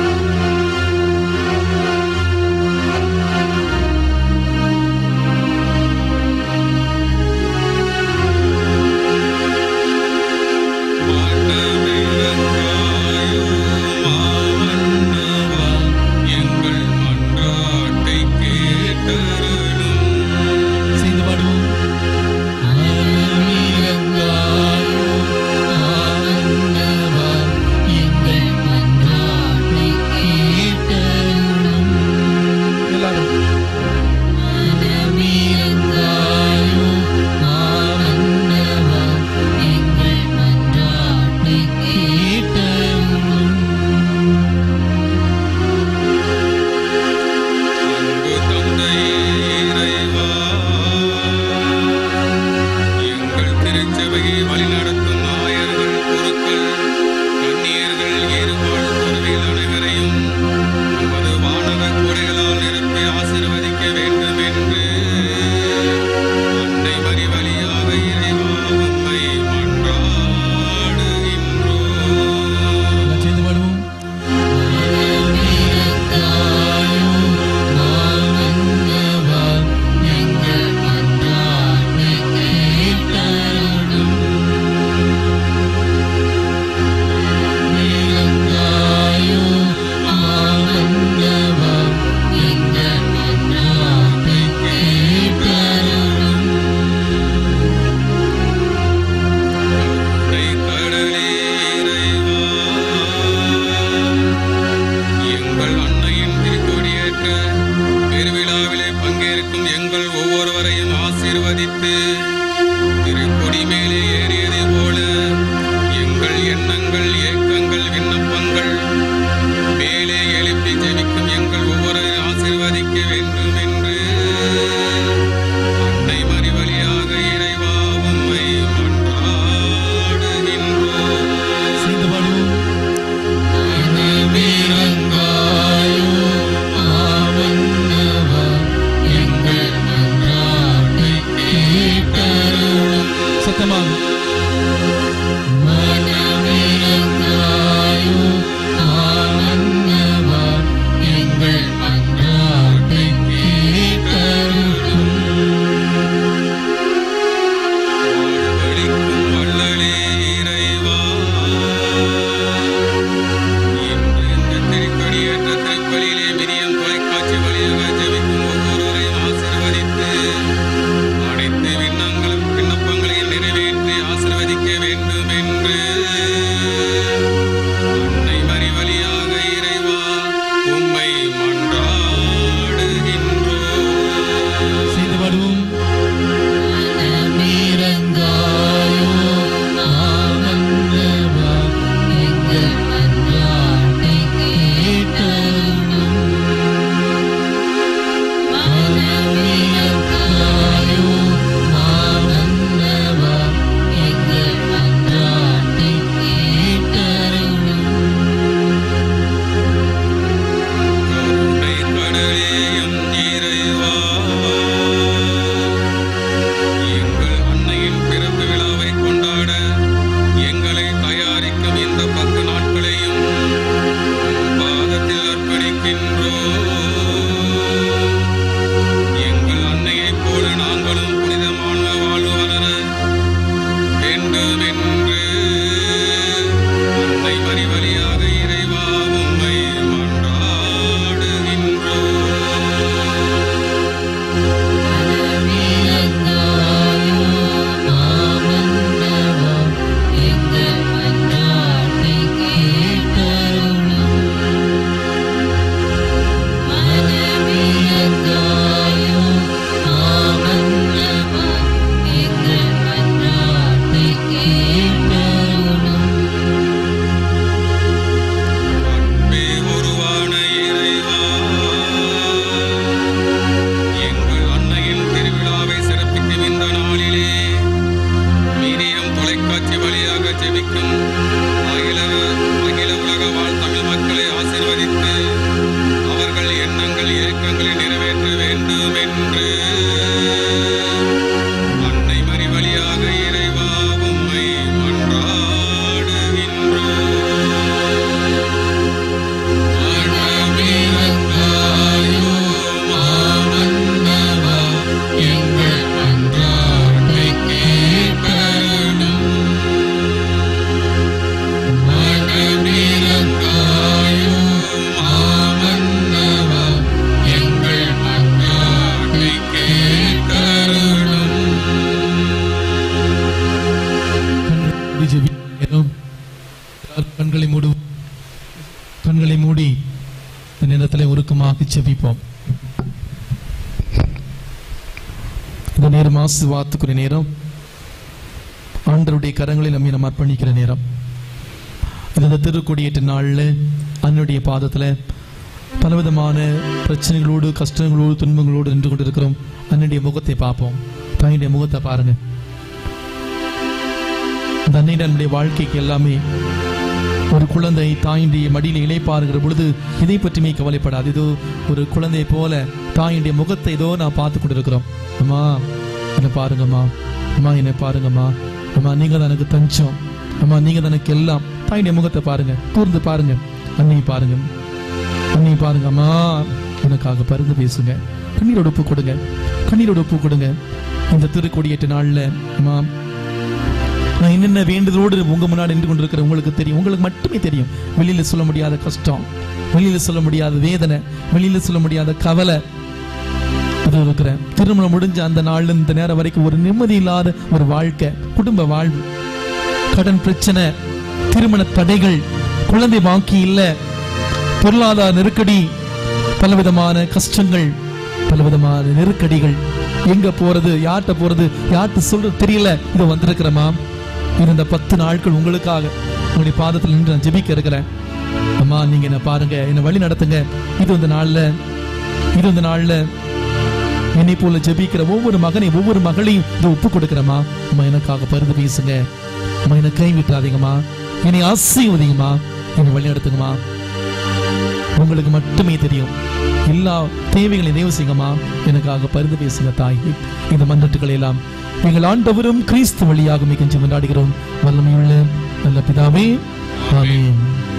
எங்கள் மன்றாட்டை கேட்டருளும் செய்து பாடுவோம் எங்கள் மன்றாட்டை சத்தமாக எங்கள் மன்றாட்டை கேட்டருளும் வாழ்வளிக்கும் வள்ளலே இறைவா இன்று இந்த திருக்கடியேற்ற திருப்பலியிலே மிரியம் தொலைக்காட்சி வழியாக ஜெபிக்கும் ஒவ்வொருவரையும் ஆசீர்வதித்து அனைத்து விண்ணங்களும் விண்ணப்பங்களையும் நிறைவேற்றி ஆசீர்வதிக்க வேண்டும் என்று அன்னை மறி வழியாக இறைவா உம்மை மன்றாடுகின்றோம் செய்து வருவோம் கருணை கடலேயும் இறைவா எங்கள் அன்னையின் பிறப்பு விழாவை கொண்டாட எங்களை தயாரிக்கும் இந்த பத்து நாட்களையும் உம் பாதத்தில் அர்ப்பணிக்கின்றோம் எங்கள் அன்னையைப் போல நாங்களும் புனிதமான வாழ்வு வளர வேண்டும் என்று அன்னை மறி வழியாக இறைவா உம்மை மன்றாடுகின்றோம் அன்பே உருவான இறைவா எங்கள் அன்னையின் திருவிழாவை சிறப்பிக்கும் இந்த நாளிலே மீடியம் தொலைக்காட்சி வழியாக ஜெபிக்கும் அகில அகில உலக வாழ் தமிழ் மக்களை ஆசீர்வதித்து அவர்கள் எண்ணங்கள் இயக்கங்களை நிறைவேற்ற வேண்டும் என்று அன்னை மறி வழியாக இறைவா உம்மை மன்றாடுகின்றோம் எங்கள் மன்றாட்டை கேட்டருளும் மனமிரங்காயோ மாமன்னவா எங்கள் மன்றாட்டை கேட்டருளும் கண்களை ஜெபிக்கிறோம். எல்லாரும் கண்களை மூடுவோம் கண்களை மூடி இந்த நேரத்தில் உருக்கமாக ஜெபிப்போம் இந்த நேரம் ஆசீர்வாதத்துக்குரிய நேரம் ஆண்டருடைய கரங்களில் நம்மை நம்ம அர்ப்பணிக்கிற நேரம் இது இந்த திருக்கொடியேற்ற நாளில் அன்னுடைய பாதத்தில் பலவிதமான பிரச்சனைகளோடு கஷ்டங்களோடு துன்பங்களோடு நின்று கொண்டிருக்கிறோம் அன்னுடைய முகத்தை பார்ப்போம் பையனுடைய முகத்தை பாருங்க அந்த அன்னை நம்முடைய வாழ்க்கைக்கு எல்லாமே ஒரு குழந்தை தாயினுடைய மடியில் இளைப்பாருங்கிற பொழுது இதை பற்றியுமே கவலைப்படாது இதோ ஒரு குழந்தை போல தாயினுடைய முகத்தை ஏதோ நான் பார்த்து கொண்டிருக்கிறோம் அம்மா என்னை பாருங்கம்மா அம்மா என்னை பாருங்கம்மா அம்மா நீங்க தான் எனக்கு தஞ்சம் அம்மா நீங்க தான் எனக்கு எல்லாம் தாயினுடைய முகத்தை பாருங்க கூர்ந்து பாருங்க அன்னை பாருங்க அன்னை பாருங்க அம்மா எனக்காக பருந்து பேசுங்க கண்ணீரோட ஒப்பு கொடுங்க கண்ணீரோட ஒப்பு கொடுங்க இந்த திருக்கொடியேற்ற நாள்ல அம்மா நான் என்னென்ன வேண்டுதலோடு உங்க முன்னாடி நின்று கொண்டிருக்கிற உங்களுக்கு தெரியும் உங்களுக்கு மட்டுமே தெரியும் வெளியில சொல்ல முடியாத கஷ்டம் வெளியில சொல்ல முடியாத வேதனை வெளியில சொல்ல முடியாத கவலை அது இருக்கிறேன் திருமணம் முடிஞ்ச அந்த நாள்ல இந்த நேரம் வரைக்கும் ஒரு நிம்மதி இல்லாத ஒரு வாழ்க்கை குடும்ப வாழ்வு கடன் பிரச்சனை திருமண தடைகள் குழந்தை பாக்கி இல்ல பொருளாதார நெருக்கடி பலவிதமான கஷ்டங்கள் பலவிதமான நெருக்கடிகள் எங்க போறது யார்கிட்ட போறது யார்கிட்ட சொல்றது தெரியல இது வந்திருக்கிறமா இருந்த பத்து நாட்கள் உங்களுக்காக உங்களுடைய பாதத்தில் நின்று நான் ஜெபிக்க இருக்கிறேன் அம்மா நீங்க என்ன பாருங்க என்ன வழி நடத்துங்க இது இந்த நாள்ல இது இந்த நாள்ல என்னை போல ஜெபிக்கிற ஒவ்வொரு மகனை ஒவ்வொரு மகளையும் இதை ஒப்பு கொடுக்கிறேம்மா அம்மா எனக்காக பருந்து பேசுங்க அம்மா என்னை கை விட்டுறாதீங்கம்மா என்னை ஆசீர்வதிங்கம்மா என்னை வழி நடத்துங்கம்மா உங்களுக்கு மட்டுமே தெரியும் எல்லா தேவைகளையும் தேவ செய்யுங்கம்மா எனக்காக பரிந்து பேசுங்க தாய் இந்த மன்றட்டுகளை எல்லாம் எங்கள் ஆண்டவரும் கிறிஸ்து வழியாக மிகஞ்சி கொண்டாடுகிறோம் வல்லமையுள்ள நல்ல பிதாவே ஆமென்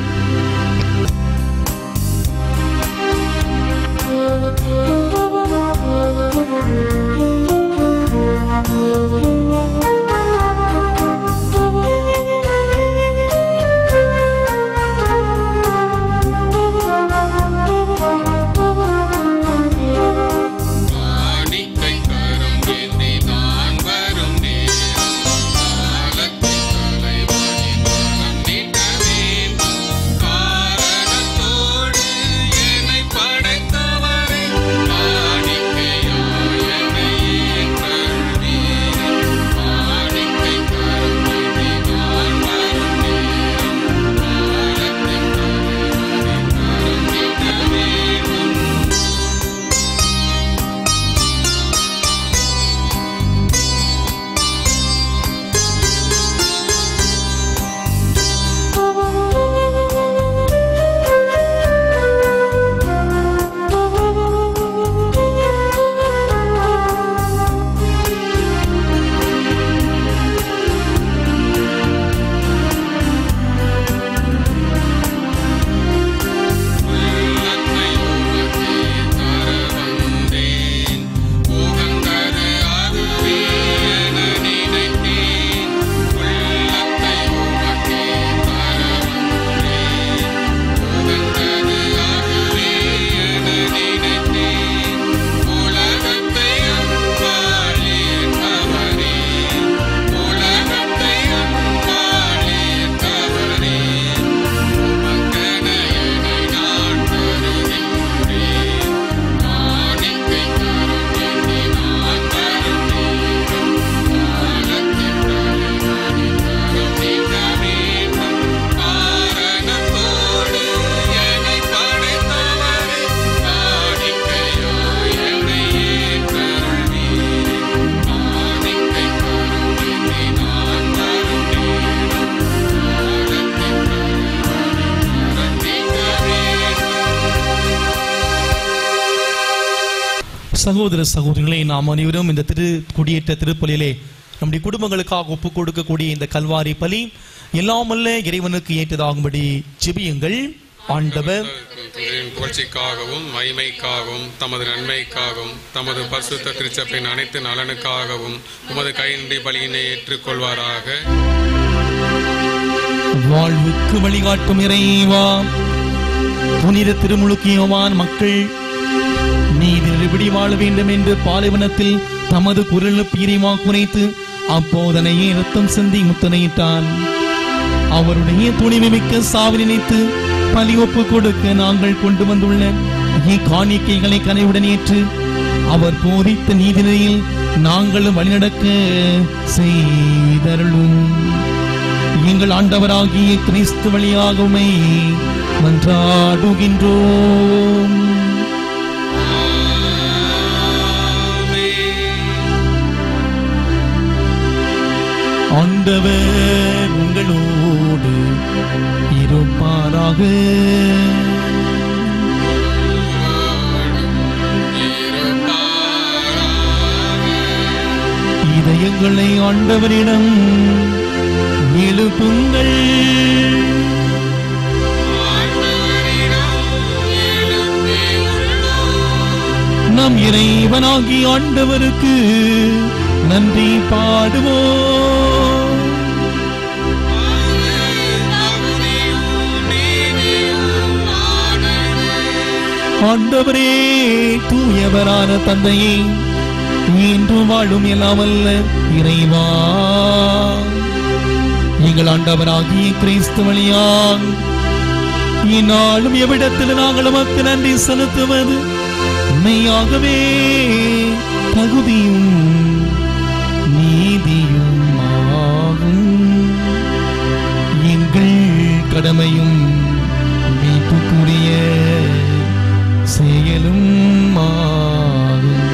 காணிக்கை கரம் ஏந்தி நான் வரும் நேரம் காலத்தின் தலைவனின் மனம் நீட்ட வேண்டும் காரணத்தோடு என்னை படைத்தவரே காணிக்கையாய் என்னை ஏற்றருளீரே காணிக்கை கரம் ஏந்தி நான் வரும் நேரம் காலத்தின் தலைவனின் மனம் நீட்ட வேண்டும் உள்ளத்தை உமக்கே தர வந்தேன் உகந்தது அதுவே என நினைத்தேன் உள்ளத்தை உமக்கே தர வந்தேன் உகந்தது அதுவே என நினைத்தேன் உலகத்தை அன்பால் ஏற்றவரே உலகத்தை அன்பால் ஏற்றவரே உமக்கென என்னை நான் தருகின்றேன் காணிக்கை கரம் ஏந்தி நான் வரும் நேரம் காலத்தின் தலைவனின் கரம் நீட்ட வேண்டும் காரணத்தோடு என்னை படைத்தவரே காணிக்கையாய் என்னை ஏற்றருளீரே காணிக்கை கரம் ஏந்தி நான் வரும் நேரம் காலத்தின் தலைவனின் கரம் நீட்ட வேண்டும் சகோதர சகோதரிகளே நாம் அனைவரும் இந்த திரு குடியேற்ற திருப்பலியிலே நம்முடைய குடும்பங்களுக்காக ஒப்புக் கொடுக்கக்கூடிய இந்த கல்வாரி பலி எல்லாமல்ல இறைவனுக்கு ஏற்றதாகும்படி ஜெபியுங்கள் ஆண்டவர் தமது புகழ்ச்சிக்காகவும் மகிமைக்காகவும் தமது நன்மைக்காகவும் தமது பரிசுத்த திருச்சபையின் அனைத்து நலனுக்காகவும் உமது கையின்றி பலியினை ஏற்றுக்கொள்வாராக வாழ்வுக்கு வழிகாட்டும் இறைவா புனித திருமுழுக்கியவான் மக்கள் நீதி நிறுபடி வாழ வேண்டும் என்று பாலைவனத்தில் தமது குரல் பீரிமா குறைத்து அப்போதனையே ரத்தம் சிந்தி முத்தனையிட்டான் அவருடைய துணிவு மிக்க சாவு நினைத்து பலி ஒப்பு கொடுக்க நாங்கள் கொண்டு வந்துள்ள இக்காணிக்கைகளை கனைவுடன் ஏற்று அவர் போதித்த நீதிநிலையில் நாங்களும் வழிநடக்க செய்தருளும் எங்கள் ஆண்டவராகிய கிறிஸ்து வழியாக உம்மை மன்றாடுகின்றோம் ஆண்டவர் உங்களோடு இருப்பாராக இதயங்களை ஆண்டவரிடம் எழுப்புங்கள் நம் இறைவனாகி ஆண்டவருக்கு நன்றி பாடுவோம் ஆண்டவரே தூயவரான தந்தையே இன்று வாழும் எல்லாமல்ல இறைவா எங்கள் ஆண்டவராகிய கிறிஸ்து வழியால் இந்நாளும் எவ்விடத்தில் நாங்கள் உமக்கு நன்றி செலுத்துவது மெய்யாகவே தகுதியும் நீதியும் ஆகும் எங்கள் கடமையும் மீட்புக்குரிய செயலும் ஆகும்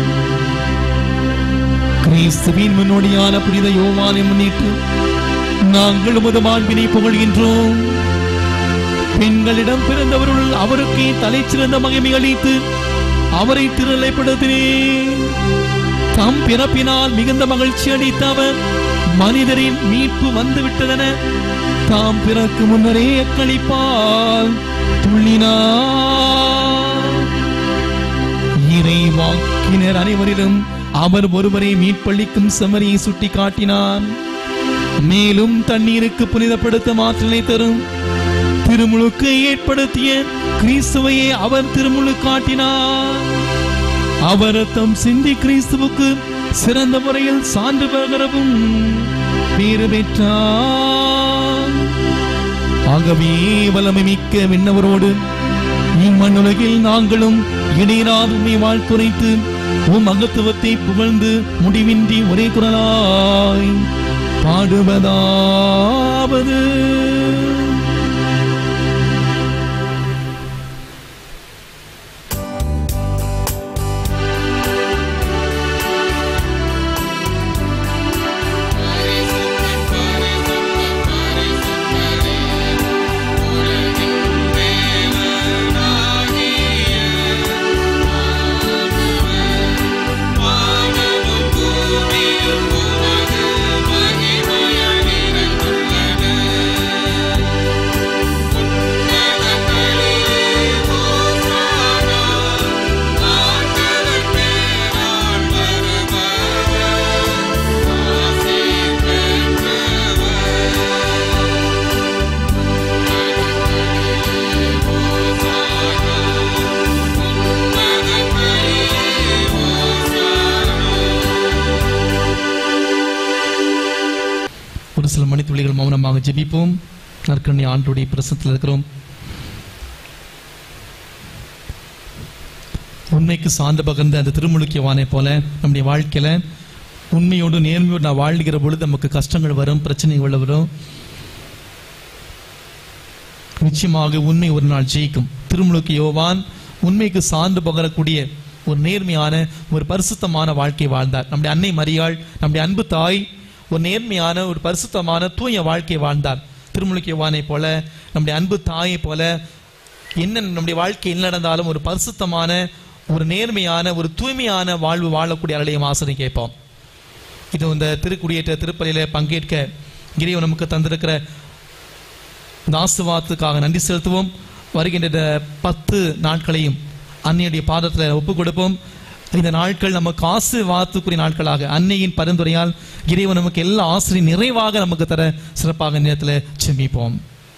கிறிஸ்துவின் முன்னோடியான புனித யோவானை முன்னிட்டு நாங்கள் உமது மாண்பினை புகழ்கின்றோம் பெண்களிடம் பிறந்தவருள் அவருக்கே தலை சிறந்த மகிமை அளித்து அவரை திருநிலைப்படுத்தினே தம் பிறப்பினால் மிகுந்த மகிழ்ச்சி அளித்தவர் மனிதரின் மீட்பு வந்து விட்டதென தாம் பிறக்கு முன்னரே எக்களிப்பால் துள்ளினார் இறை வாக்கினர் அனைவரிலும் அவர் ஒருவரை மீட்பளிக்கும் செமரியை சுட்டி காட்டினார் மேலும் தண்ணீருக்கு புனிதப்படுத்தும் ஆற்றலை தரும் திருமுழுக்கு ஏற்படுத்திய கிறிஸ்துவையே அவர் திருமுழு காட்டினார் அவர் ரத்தம் சிந்தி கிறிஸ்துவுக்கு சிறந்த முறையில் சான்று பகரவும் பேறு பெற்றார் ஆகவே வல்லமை மிக்க விண்ணவரோடு இம்மண்ணுலகில் நாங்களும் இடையராது உண்மை வாழ்த்துரைத்து உம் மகத்துவத்தை புகழ்ந்து முடிவின்றி ஒரே குரலாய் பாடுவதாவது ஒரு சில மணித்துளிகள் மௌனமாக ஜெபிப்போம் நற்கண்ணி ஆண்டுடைய பிரசத்தில் இருக்கிறோம் உண்மைக்கு சார்ந்த பகர்ந்த அந்த திருமுழுக்கியவானை போல நம்முடைய வாழ்க்கையில உண்மையோடு நேர்மையோடு நான் வாழ்கிற பொழுது நமக்கு கஷ்டங்கள் வரும் பிரச்சனைகள் வரும் நிச்சயமாக உண்மை ஒரு நாள் ஜெயிக்கும் திருமுழுக்கு யோவான் உண்மைக்கு சார்ந்து பகரக்கூடிய ஒரு நேர்மையான ஒரு பரிசுத்தமான வாழ்க்கை வாழ்ந்தார் நம்முடைய அன்னை மரியாள் நம்முடைய அன்பு தாய் ஒரு நேர்மையான ஒரு பரிசுத்தமான தூய வாழ்க்கை வாழ்ந்தார் திருமுழுக்கு யோவானை போல நம்முடைய அன்பு தாயை போல என்ன நம்முடைய வாழ்க்கை என்ன நடந்தாலும் ஒரு பரிசுத்தமான ஒரு நேர்மையான ஒரு தூய்மையான வாழ்வு வாழக்கூடிய அருளையும் ஆசனை கேட்போம் இது இந்த திருக்குடியேற்ற திருப்பலியில பங்கேற்க இறைவன் நமக்கு தந்திருக்கிற தாசுவாத்துக்காக நன்றி செலுத்துவோம் வருகின்ற இந்த பத்து நாட்களையும் அன்னையுடைய பாதத்தில் ஒப்பு கொடுப்போம் இந்த நாட்கள் நமக்கு ஆசீர்வாதத்துக்குரிய நாட்களாக அன்னையின் பரிந்துரையால் இறைவன் நமக்கு எல்லா ஆசிரியும் நிறைவாக நமக்கு தர சிறப்பாக நேரத்தில் செமிப்போம்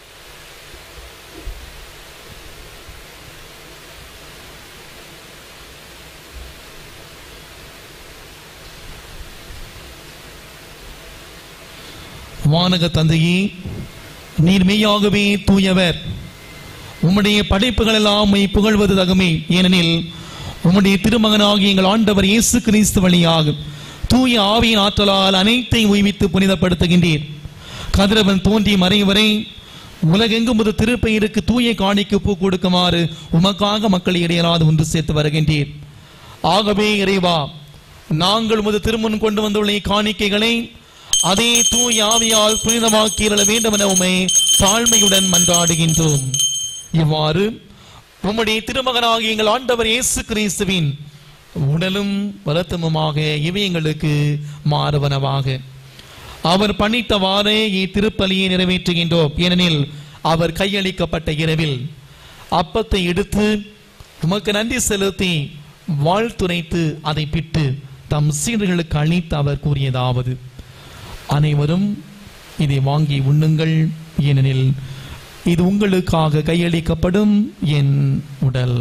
வானக தந்தையே நீர் மெய்யாகவே தூயவர் உம்முடைய படைப்புகள் எல்லாம் உம்மை புகழ்வது தகுமே ஏனெனில் உம்முடைய திருமகனாகிய எங்கள் ஆண்டவர் இயேசு கிறிஸ்து வழியாக தூய ஆவியின் ஆற்றலால் அனைத்தையும் உய்வித்து புனிதப்படுத்துகின்றீர் கதிரவன் தோன்றி மறையும் வரை உலகெங்கும் முது திருப்பெயருக்கு தூய காணிக்கு பூ கொடுக்குமாறு உமக்காக மக்களை இடையராது ஒன்று சேர்த்து வருகின்றீர் ஆகவே இறைவா நாங்கள் முது திருமுன் கொண்டு வந்துள்ள காணிக்கைகளை அதே தூய ஆவியால் புனிதமாக்கிட வேண்டும் என உமை தாழ்மையுடன் மன்றாடுகின்றோம் இவ்வாறு உம்முடைய திருமகனாகிய எங்கள் ஆண்டவர் இயேசு கிறிஸ்துவின் உடலும் வருத்தமுமாக இவை எங்களுக்கு மாறுவனவாக அவர் பணித்தவாறே இத்திருப்பலியை நிறைவேற்றுகின்றோம் ஏனெனில் அவர் கையளிக்கப்பட்ட இரவில் அப்பத்தை எடுத்து உமக்கு நன்றி செலுத்தி வாழ்த்துரைத்து அதை பிட்டு தம் சீடர்களுக்கு அளித்து அவர் கூறியதாவது அனைவரும் இதை வாங்கி உண்ணுங்கள் ஏனெனில் இது உங்களுக்காக கையளிக்கப்படும் என் உடல்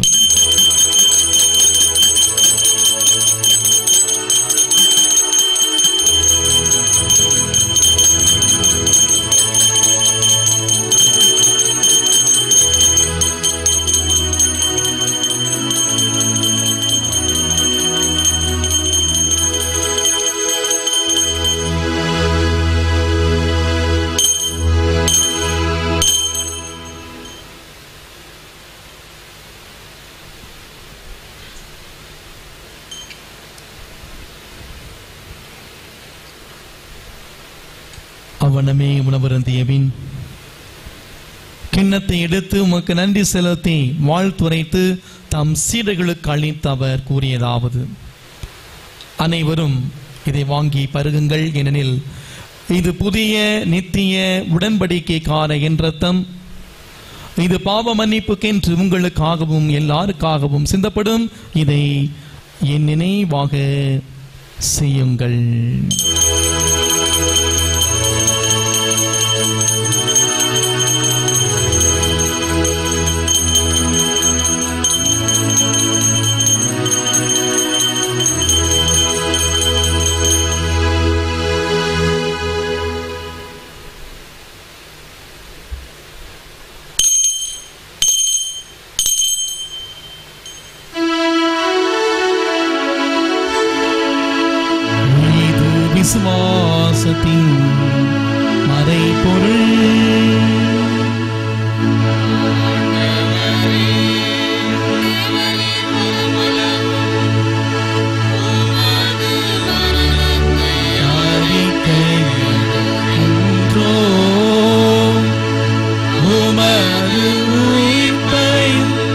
அவனமே உணவருந்தியபின் கிண்ணத்தை எடுத்து உமக்கு நன்றி செலுத்தி வாழ்த்துரைத்து தம் சீடர்களுக்கு அளித்து அவர் கூறியதாவது அனைவரும் இதை வாங்கி பருகுங்கள் ஏனெனில் இது புதிய நித்திய உடன்படிக்கைக்கான என் ரத்தம் இது பாவ மன்னிப்புக்கென்று உங்களுக்காகவும் எல்லாருக்காகவும் சிந்தப்படும் இதை என் நினைவாக செய்யுங்கள் இது விசுவாசத்தின் மறைபொருள் அறிக்கையின்றோம் உமது உயிர்ப்பை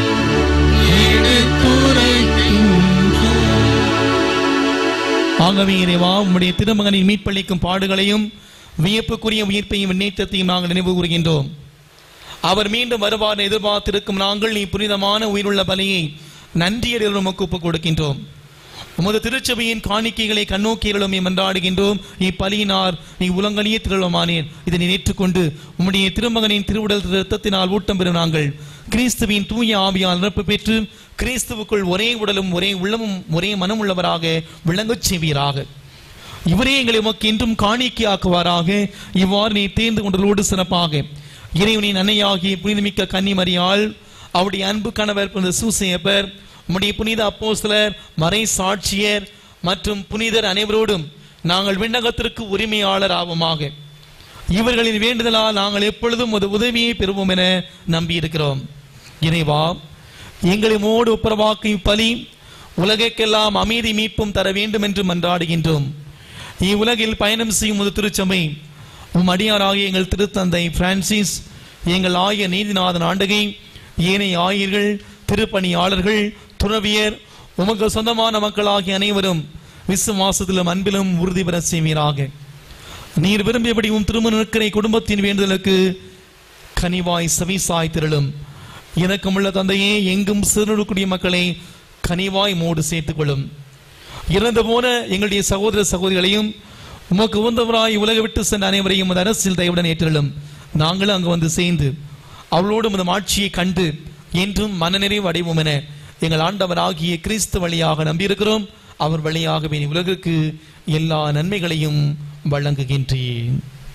எடுத்துரைக்கின்றோம் ஆகவே இறைவா உம்முடைய திருமகனின் மீட்பளிக்கும் பாடுகளையும் வியப்புக்குரிய உயிர்ப்பையும் விண்ணேற்றத்தையும் நாங்கள் நினைவு கூறுகின்றோம் அவர் மீண்டும் வருவார் எதிர்பார்த்திருக்கும் நாங்கள் நீ புனிதமான உயிருள்ள பலியை நன்றியறிவு உமக்கு ஒப்புக் கொடுக்கின்றோம் உமது திருச்சபையின் காணிக்கைகளை கண்ணோக்கியர்களும் மன்றாடுகின்றோம் இப்பலியினார் நீ உலங்களியே திருளமானேன் இதனை ஏற்றுக்கொண்டு உம்முடைய திருமகனின் திருவுடல் இரத்தத்தினால் ஊட்டம் பெறும் நாங்கள் கிறிஸ்துவின் தூய ஆவியால் நிரப்பு பெற்று கிறிஸ்துவுக்குள் ஒரே உடலும் ஒரே உள்ளமும் ஒரே மனம் உள்ளவராக விளங்கச் செய்வீராக இவரே எங்களை உமக்கு என்றும் காணிக்கையாக்குவாராக இவ்வாறு நீ தேர்ந்து கொண்டதோடு சிறப்பாக இறைவனின் அன்னையாகிய புனிதமிக்க கன்னிமரியாள் அவருடைய அன்பு கணவர் புனித சூசையப்பர் உம்முடைய புனித அப்போஸ்தலர் மறை சாட்சியர் மற்றும் புனிதர் அனைவரோடும் நாங்கள் விண்ணகத்திற்கு உரிமையாளர் ஆவோமாக இவர்களின் வேண்டுதலால் நாங்கள் எப்பொழுதும் ஒரு உதவியை பெறுவோம் என நம்பியிருக்கிறோம் இறைவா எங்களை மோடு ஒப்புரவாக்கும் பலி உலகைக்கெல்லாம் அமைதி மீட்பும் தர வேண்டும் என்று மன்றாடுகின்றோம் இவ்வுலகில் பயணம் செய்யும் ஒரு திருச்சபை உம் அடியாராகிய எங்கள் திருத்தந்தை பிரான்சிஸ் எங்கள் ஆய நீதிநாதன் ஆண்டகை ஏனைய ஆயர்கள் திருப்பணியாளர்கள் துறவியர் உமக்கு சொந்தமான மக்களாகிய அனைவரும் விசுவாசத்திலும் அன்பிலும் உறுதி பெற செய்வீராக நீர் விரும்பியபடி உம் திருமண நிற்கிற குடும்பத்தின் வேண்டுதலுக்கு கனிவாய் செவிசாய் திரளும் இறக்கமுள்ள தந்தையே எங்கும் சிறுகுடிய மக்களை கனிவாய் மோடு சேர்த்துக் கொள்ளும் இறந்து போன எங்களுடைய சகோதர சகோதரிகளையும் உமக்கு உந்தவராய் உலக விட்டு சென்ற அனைவரையும் உமது அரசியல் தயவுடன் ஏற்றிலும் நாங்களும் அங்கு வந்து சேர்ந்து அவளோடு உமது ஆட்சியை கண்டு என்றும் மனநிறைவு அடைவோம் என எங்கள் ஆண்டவராகிய கிறிஸ்து வழியாக நம்பியிருக்கிறோம் அவர் வழியாகவே நீ உலகிற்கு எல்லா நன்மைகளையும் வழங்குகின்றேன்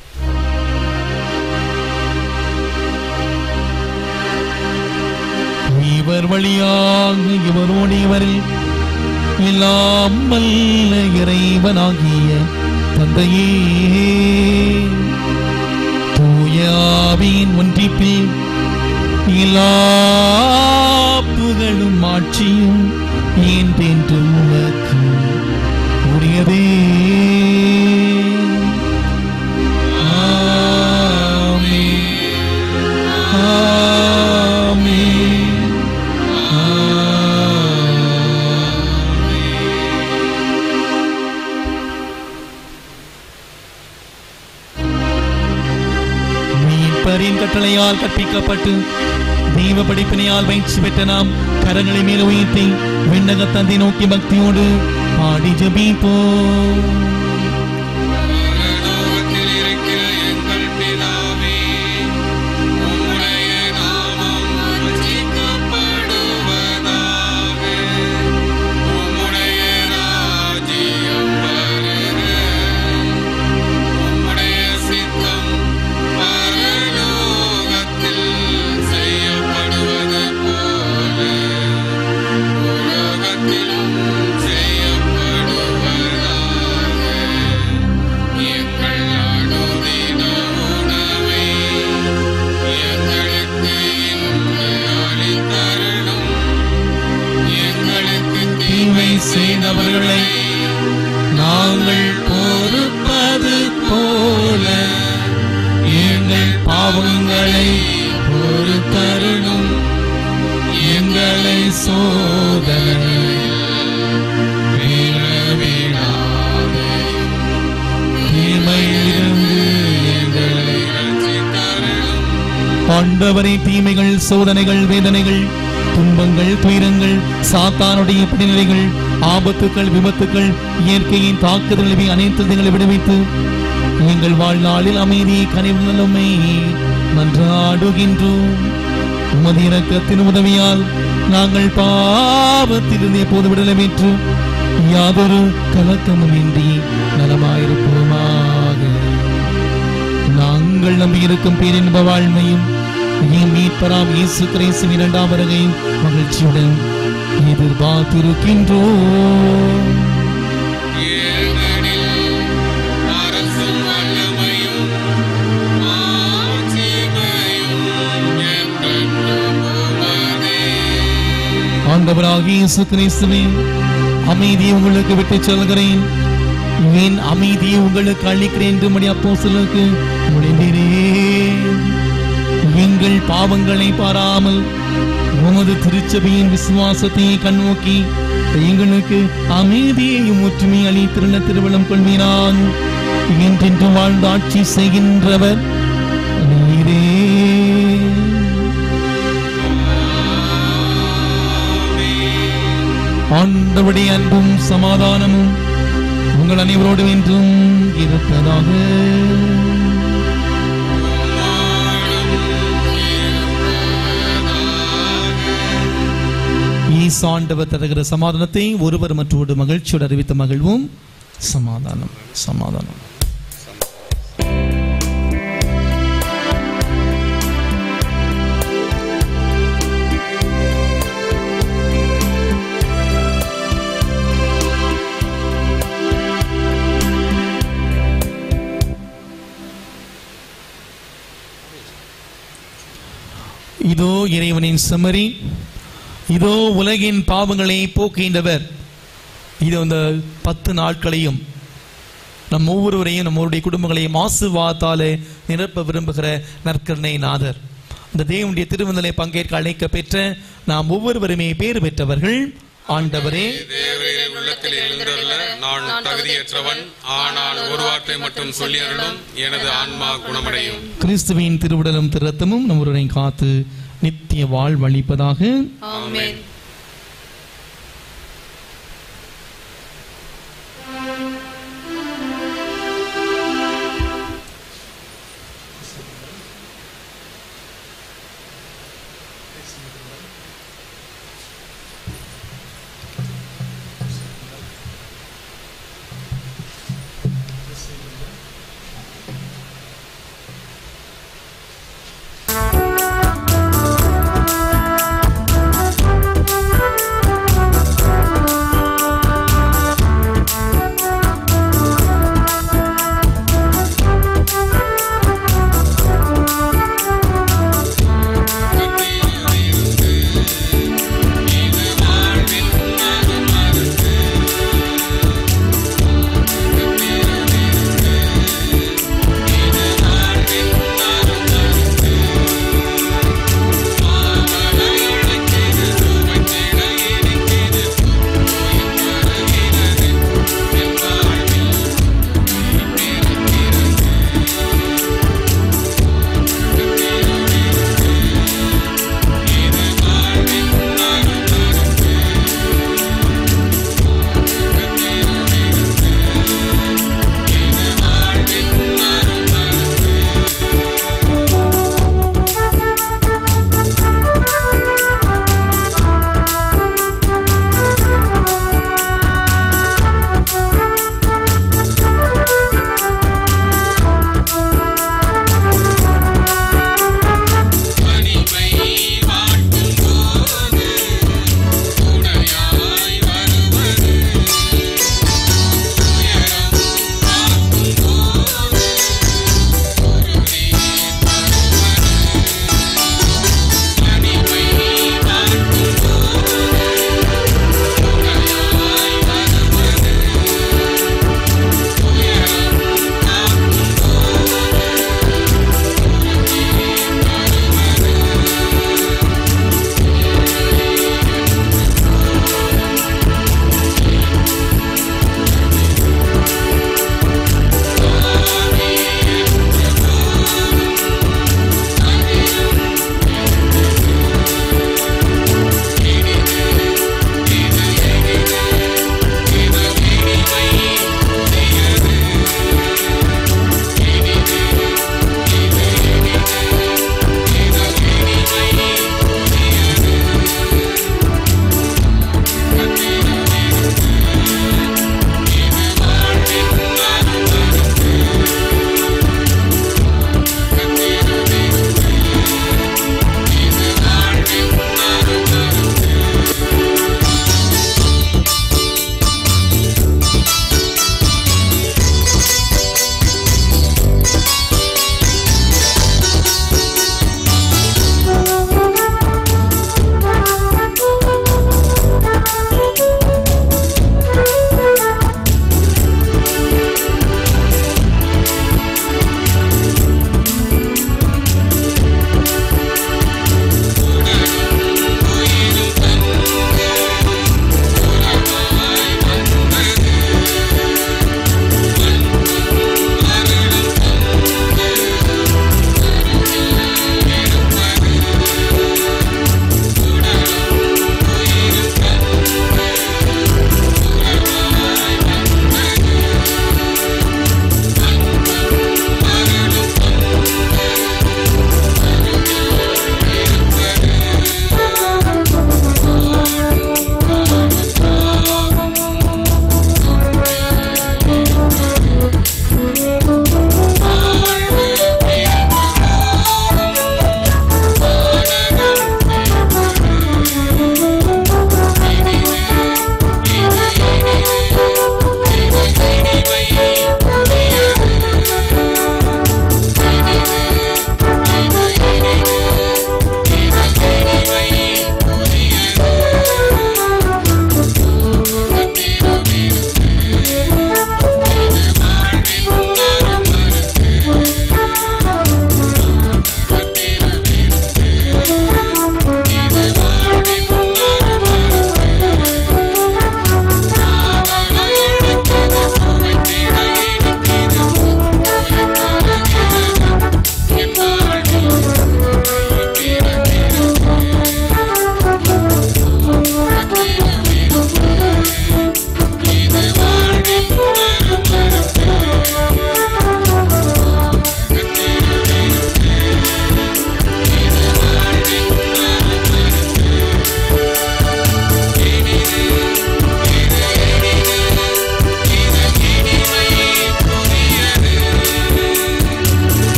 இவர் வழியாக இவரோடு இவரில் எல்லாம் வல்ல இறைவனாகிய தந்தையே தூயாவின் ஒன்றிப்பில் எல்லா புகழும் ஆட்சியும் என்றென்றும் உனக்கு உரியதே ஆமென். ஆமென். மீட்பரின் கட்டளையால் கற்பிக்கப்பட்டு தெய்வ படிப்பினையால் பயிற்சி பெற்ற நாம் கரங்களை மேல் உயர்த்தி விண்ணக தந்தை நோக்கி பக்தியோடு பாடி ஜபிப்போம் பரலோகத்தில் இருக்கிற எங்கள் பிதாவே, உம்முடைய நாமம் அர்ச்சிக்கப்படுவதாக. உம்முடைய ராஜ்யம் வருக. உம்முடைய சித்தம் பரலோகத்தில் செய்யப்படுவது போல உலகத்திலும் செய்யப்படுவதாக. எங்கள் அனுதின உணவை எங்களுக்கு இன்று அளித்தருளும். எங்களுக்கு தீமை செய்தவர்களை நாங்கள் பொறுப்பது போல எங்கள் பாவங்களை பொறுத்தருளும் எங்களை சோதனை விழவிடாதேயும் ஆண்டவரை தீமைகள் சோதனைகள் வேதனைகள் துன்பங்கள் துயரங்கள் சாத்தானுடைய படிநிலைகள் ஆபத்துக்கள் விபத்துக்கள் இயற்கையின் தாக்குதல் இவை அனைத்து விடுவித்து எங்கள் வாழ்நாளில் அமைதியை கனிவு நிலைமை மன்றாடுகின்றோம் உமது இரக்கத்தின் உதவியால் நாங்கள் பாவத்திலிருந்து எப்போது விடுதலை பெற்று யாதொரு கலக்கமும் இன்றி நலமாயிருப்போமாக நாங்கள் நம்பியிருக்கும் பேரின்ப வாழ்மையும் என் மீட்பராம் இயேசு கிறிஸ்துவின் இரண்டாம் வருகையும் மகிழ்ச்சியுடன் எதிர்பார்த்திருக்கின்றோம் ஏனெனில் அரசும் வல்லமையும் மாட்சிமையும் என்றென்றும் உமதே. ஆண்டவராகிய இயேசு கிறிஸ்துவே அமைதியை உங்களுக்கு விட்டுச் செல்கிறேன் என் அமைதியை உங்களுக்கு அளிக்கிறேன் என்று மணி அப்போ சிலருக்கு முடிந்தேன் எங்கள் பாவங்களை பாராமல் உமது திருச்சபையின் விசுவாசத்தை கண்ணோக்கி எங்களுக்கு அமைதியையும் ஒற்றுமை அளித்திருந்த திருவிழம் கொள்வீரான் என்றென்று வாழ்ந்து ஆட்சி செய்கின்றவர் நீரே ஆண்டவருடைய அன்பும் சமாதானமும் உங்கள் அனைவரோடும் என்றும் இருப்பதாக ஈசாண்டவர் தருகிற சமாதானத்தை ஒருவர் மற்றொரு மகிழ்ச்சியோடு அறிவித்த மகிழ்வும் சமாதானம் சமாதானம் இதோ இறைவனின் செம்மறி இதோ உலகின் பாவங்களை போக்குகின்றவர் இது அந்த பத்து நாட்களையும் நம் ஒவ்வொருவரையும் நம்மளுடைய குடும்பங்களையும் ஆசுவாத்தாலே நிரப்ப விரும்புகிற நற்கருணை நாதர் இந்த தேவனுடைய திருவந்தலை பங்கேற்க அழைக்க பெற்ற நாம் ஒவ்வொருவருமே பேறு பெற்றவர்கள் ஆண்டவரே தேவரீரின் உள்ளத்தில் எழுந்தருள நான் தகுதியற்றவன் ஆனால் ஒரு வார்த்தை மட்டும் சொல்லி அருளும் எனது ஆன்மா குணமடையும் கிறிஸ்துவின் திருவுடலும் திருரத்தமும் நம்முடைய காத்து நித்திய வாழ்வளிப்பதாக ஆமென் கண்ணீரில்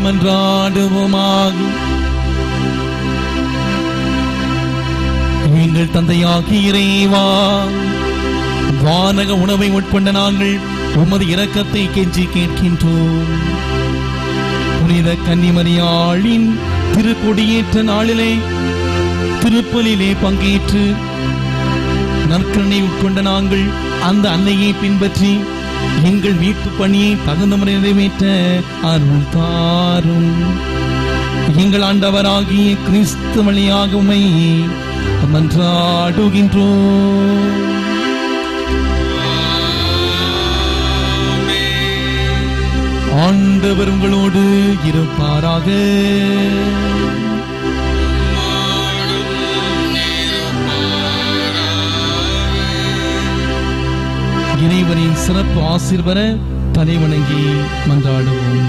மன்றாடுவோமாக எங்கள் தந்தையாகி இறைவா வானக உணவை உட்கொண்ட நாங்கள் உமது இரக்கத்தை கெஞ்சி கேட்கின்றோம் புனித கன்னிமரியாளின் திருக்கொடியேற்ற நாளிலே திருப்பலிலே பங்கேற்று நற்கரணை உட்கொண்ட நாங்கள் அந்த அன்னையை பின்பற்றி எங்கள் மீட்பு பணியை தகுந்த முறை நிறைவேற்ற அருள் தாரும் எங்கள் ஆண்டவராகிய கிறிஸ்து வழியாக உம்மை மன்றாடுகின்றோம் ஆண்டவர் உங்களோடு இருப்பாராக இறைவனின் சிறப்பு ஆசீர்வர தலைவணங்கி மன்றாடுவோம்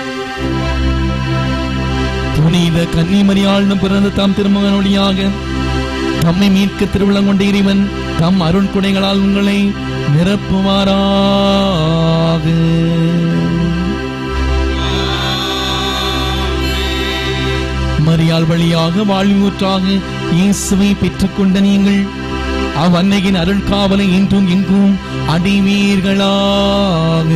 புனித கன்னிமரியாளும் பிறந்த தாம் திருமகன் வழியாக தம்மை மீட்க திருவிழம் கொண்ட இறைவன் தம் அருண் குடைகளால் உங்களை நிரப்புவாராக மரியாள் வழியாக வாழ்வூற்றாக இயேசுவை பெற்றுக்கொண்ட நீங்கள் அவ்வன்னையின் அருள் காவலை இன்றும் எங்கும் அடைவீர்களாக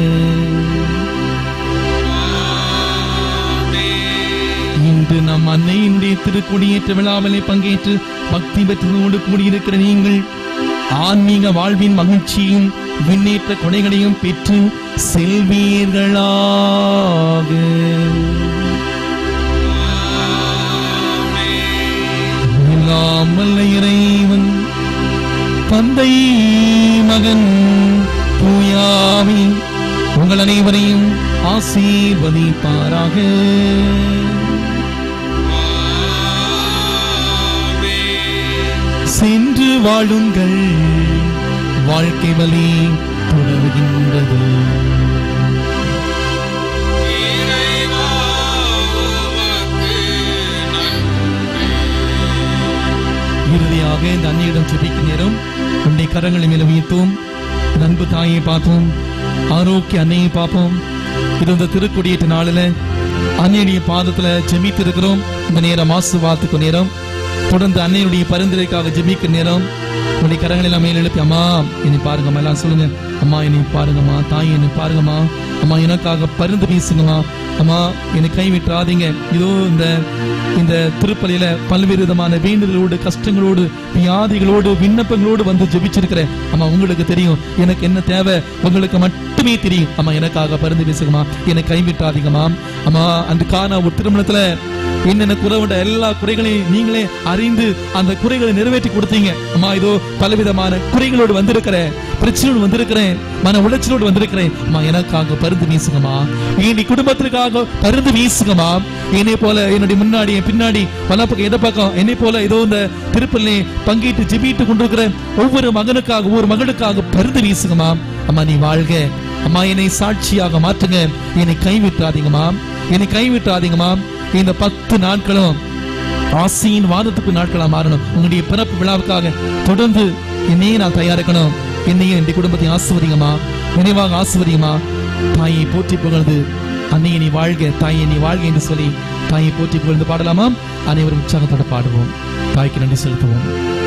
இன்று நம் அன்னையினுடைய திருக்கொடியேற்ற விழாவிலே பங்கேற்று பக்தி பெற்றதோடு கூடியிருக்கிற நீங்கள் ஆன்மீக வாழ்வின் மகிழ்ச்சியும் விண்ணேற்ற கொடைகளையும் பெற்று செல்வீர்களாக எல்லாம் வல்ல இறைவன் தந்தை மகன் தூயாவி உங்கள் அனைவரையும் ஆசீர்வதிப்பாராக சென்று வாழுங்கள் வாழ்க்கை வழி தொடர்கின்றது இறைவா உமக்கு நன்றி இறுதியாக இந்த அன்னையிடம் ஜெபிக்கும் நேரம் உன்னை கரங்களை மேல வைத்தோம் இந்த அன்பு தாயை பார்ப்போம் ஆரோக்கிய அன்னையை பார்ப்போம் இது இந்த திருக்கொடியேற்ற நாளில் அன்னையுடைய பாதத்துல ஜெபித்து இருக்கிறோம் இந்த நேரம் ஆசுவாத்துக்கு நேரம் தொடர்ந்து அன்னையுடைய பரிந்துரைக்காக ஜெபிக்க நேரம் உன்னுடைய கரங்களை எல்லாம் மேல் எழுப்பி அம்மா என்னை பாருங்கம்மா எல்லாம் சொல்லுங்க அம்மா என்னை பாருங்கம்மா தாய் என்னை பாருங்கம்மா அம்மா எனக்காக பரிந்து பேசுங்கம்மா அம்மா என்னை கைவிட்டுறாதீங்க இதோ இந்த இந்த திருப்பலியில பல்வேறு விதமான வேண்டுதலோடு கஷ்டங்களோடு வியாதிகளோடு விண்ணப்பங்களோடு வந்து ஜெபிச்சிருக்கிறேன் அம்மா உங்களுக்கு தெரியும் எனக்கு என்ன தேவை உங்களுக்கு மட்டுமே தெரியும் அம்மா எனக்காக பரிந்து பேசுங்கம்மா என்னை கைவிட்டாதீங்கம்மா அம்மா அந்த காண ஒரு திருமணத்துல என்னென்ன குறைவுண்ட எல்லா குறைகளையும் நீங்களே அறிந்து அந்த குறைகளை நிறைவேற்றி கொடுத்தீங்க அம்மா இதோ பலவிதமான குறைகளோடு வந்திருக்கிறேன் பிரச்சனையோடு வந்திருக்கிறேன் மன உளைச்சலோடு வந்திருக்கிறேன் அம்மா எனக்காக பருந்து வீசுங்கம்மா என் குடும்பத்திற்காக பருந்து வீசுங்கம்மா என்னை போல என்னுடைய முன்னாடி என் பின்னாடி வலப்பக்கம் எதை பக்கம் என்னை போல ஏதோ இந்த திருப்பள்ளி பங்கிட்டு ஜெபிட்டு கொண்டிருக்கிற ஒவ்வொரு மகனுக்காக ஒவ்வொரு மகளுக்காக பருந்து வீசுங்கம்மா அம்மா நீ வாழ்க அம்மா என்னை சாட்சியாக மாற்றுங்க என்னை கைவிட்டாதீங்கம்மா என்னை கைவிட்டாதீங்கம்மா இந்த பத்து நாட்களும் ஆசையின் வாதத்துக்கு நாட்களா மாறணும் உங்களுடைய பிறப்பு விழாவுக்காக தொடர்ந்து என்னையே நான் தயாரிக்கணும் என்னையும் என் குடும்பத்தையும் ஆசிர்வதிங்கம்மா நினைவாக ஆசிர்வதிங்கம்மா தாயை போற்றி புகழ்ந்து அன்னையை நீ வாழ்க தாயை நீ வாழ்க என்று சொல்லி தாயை போற்றி புகழ்ந்து பாடலாமா அனைவரும் உற்சாகத்தோட பாடுவோம் தாய்க்கு நன்றி செலுத்துவோம்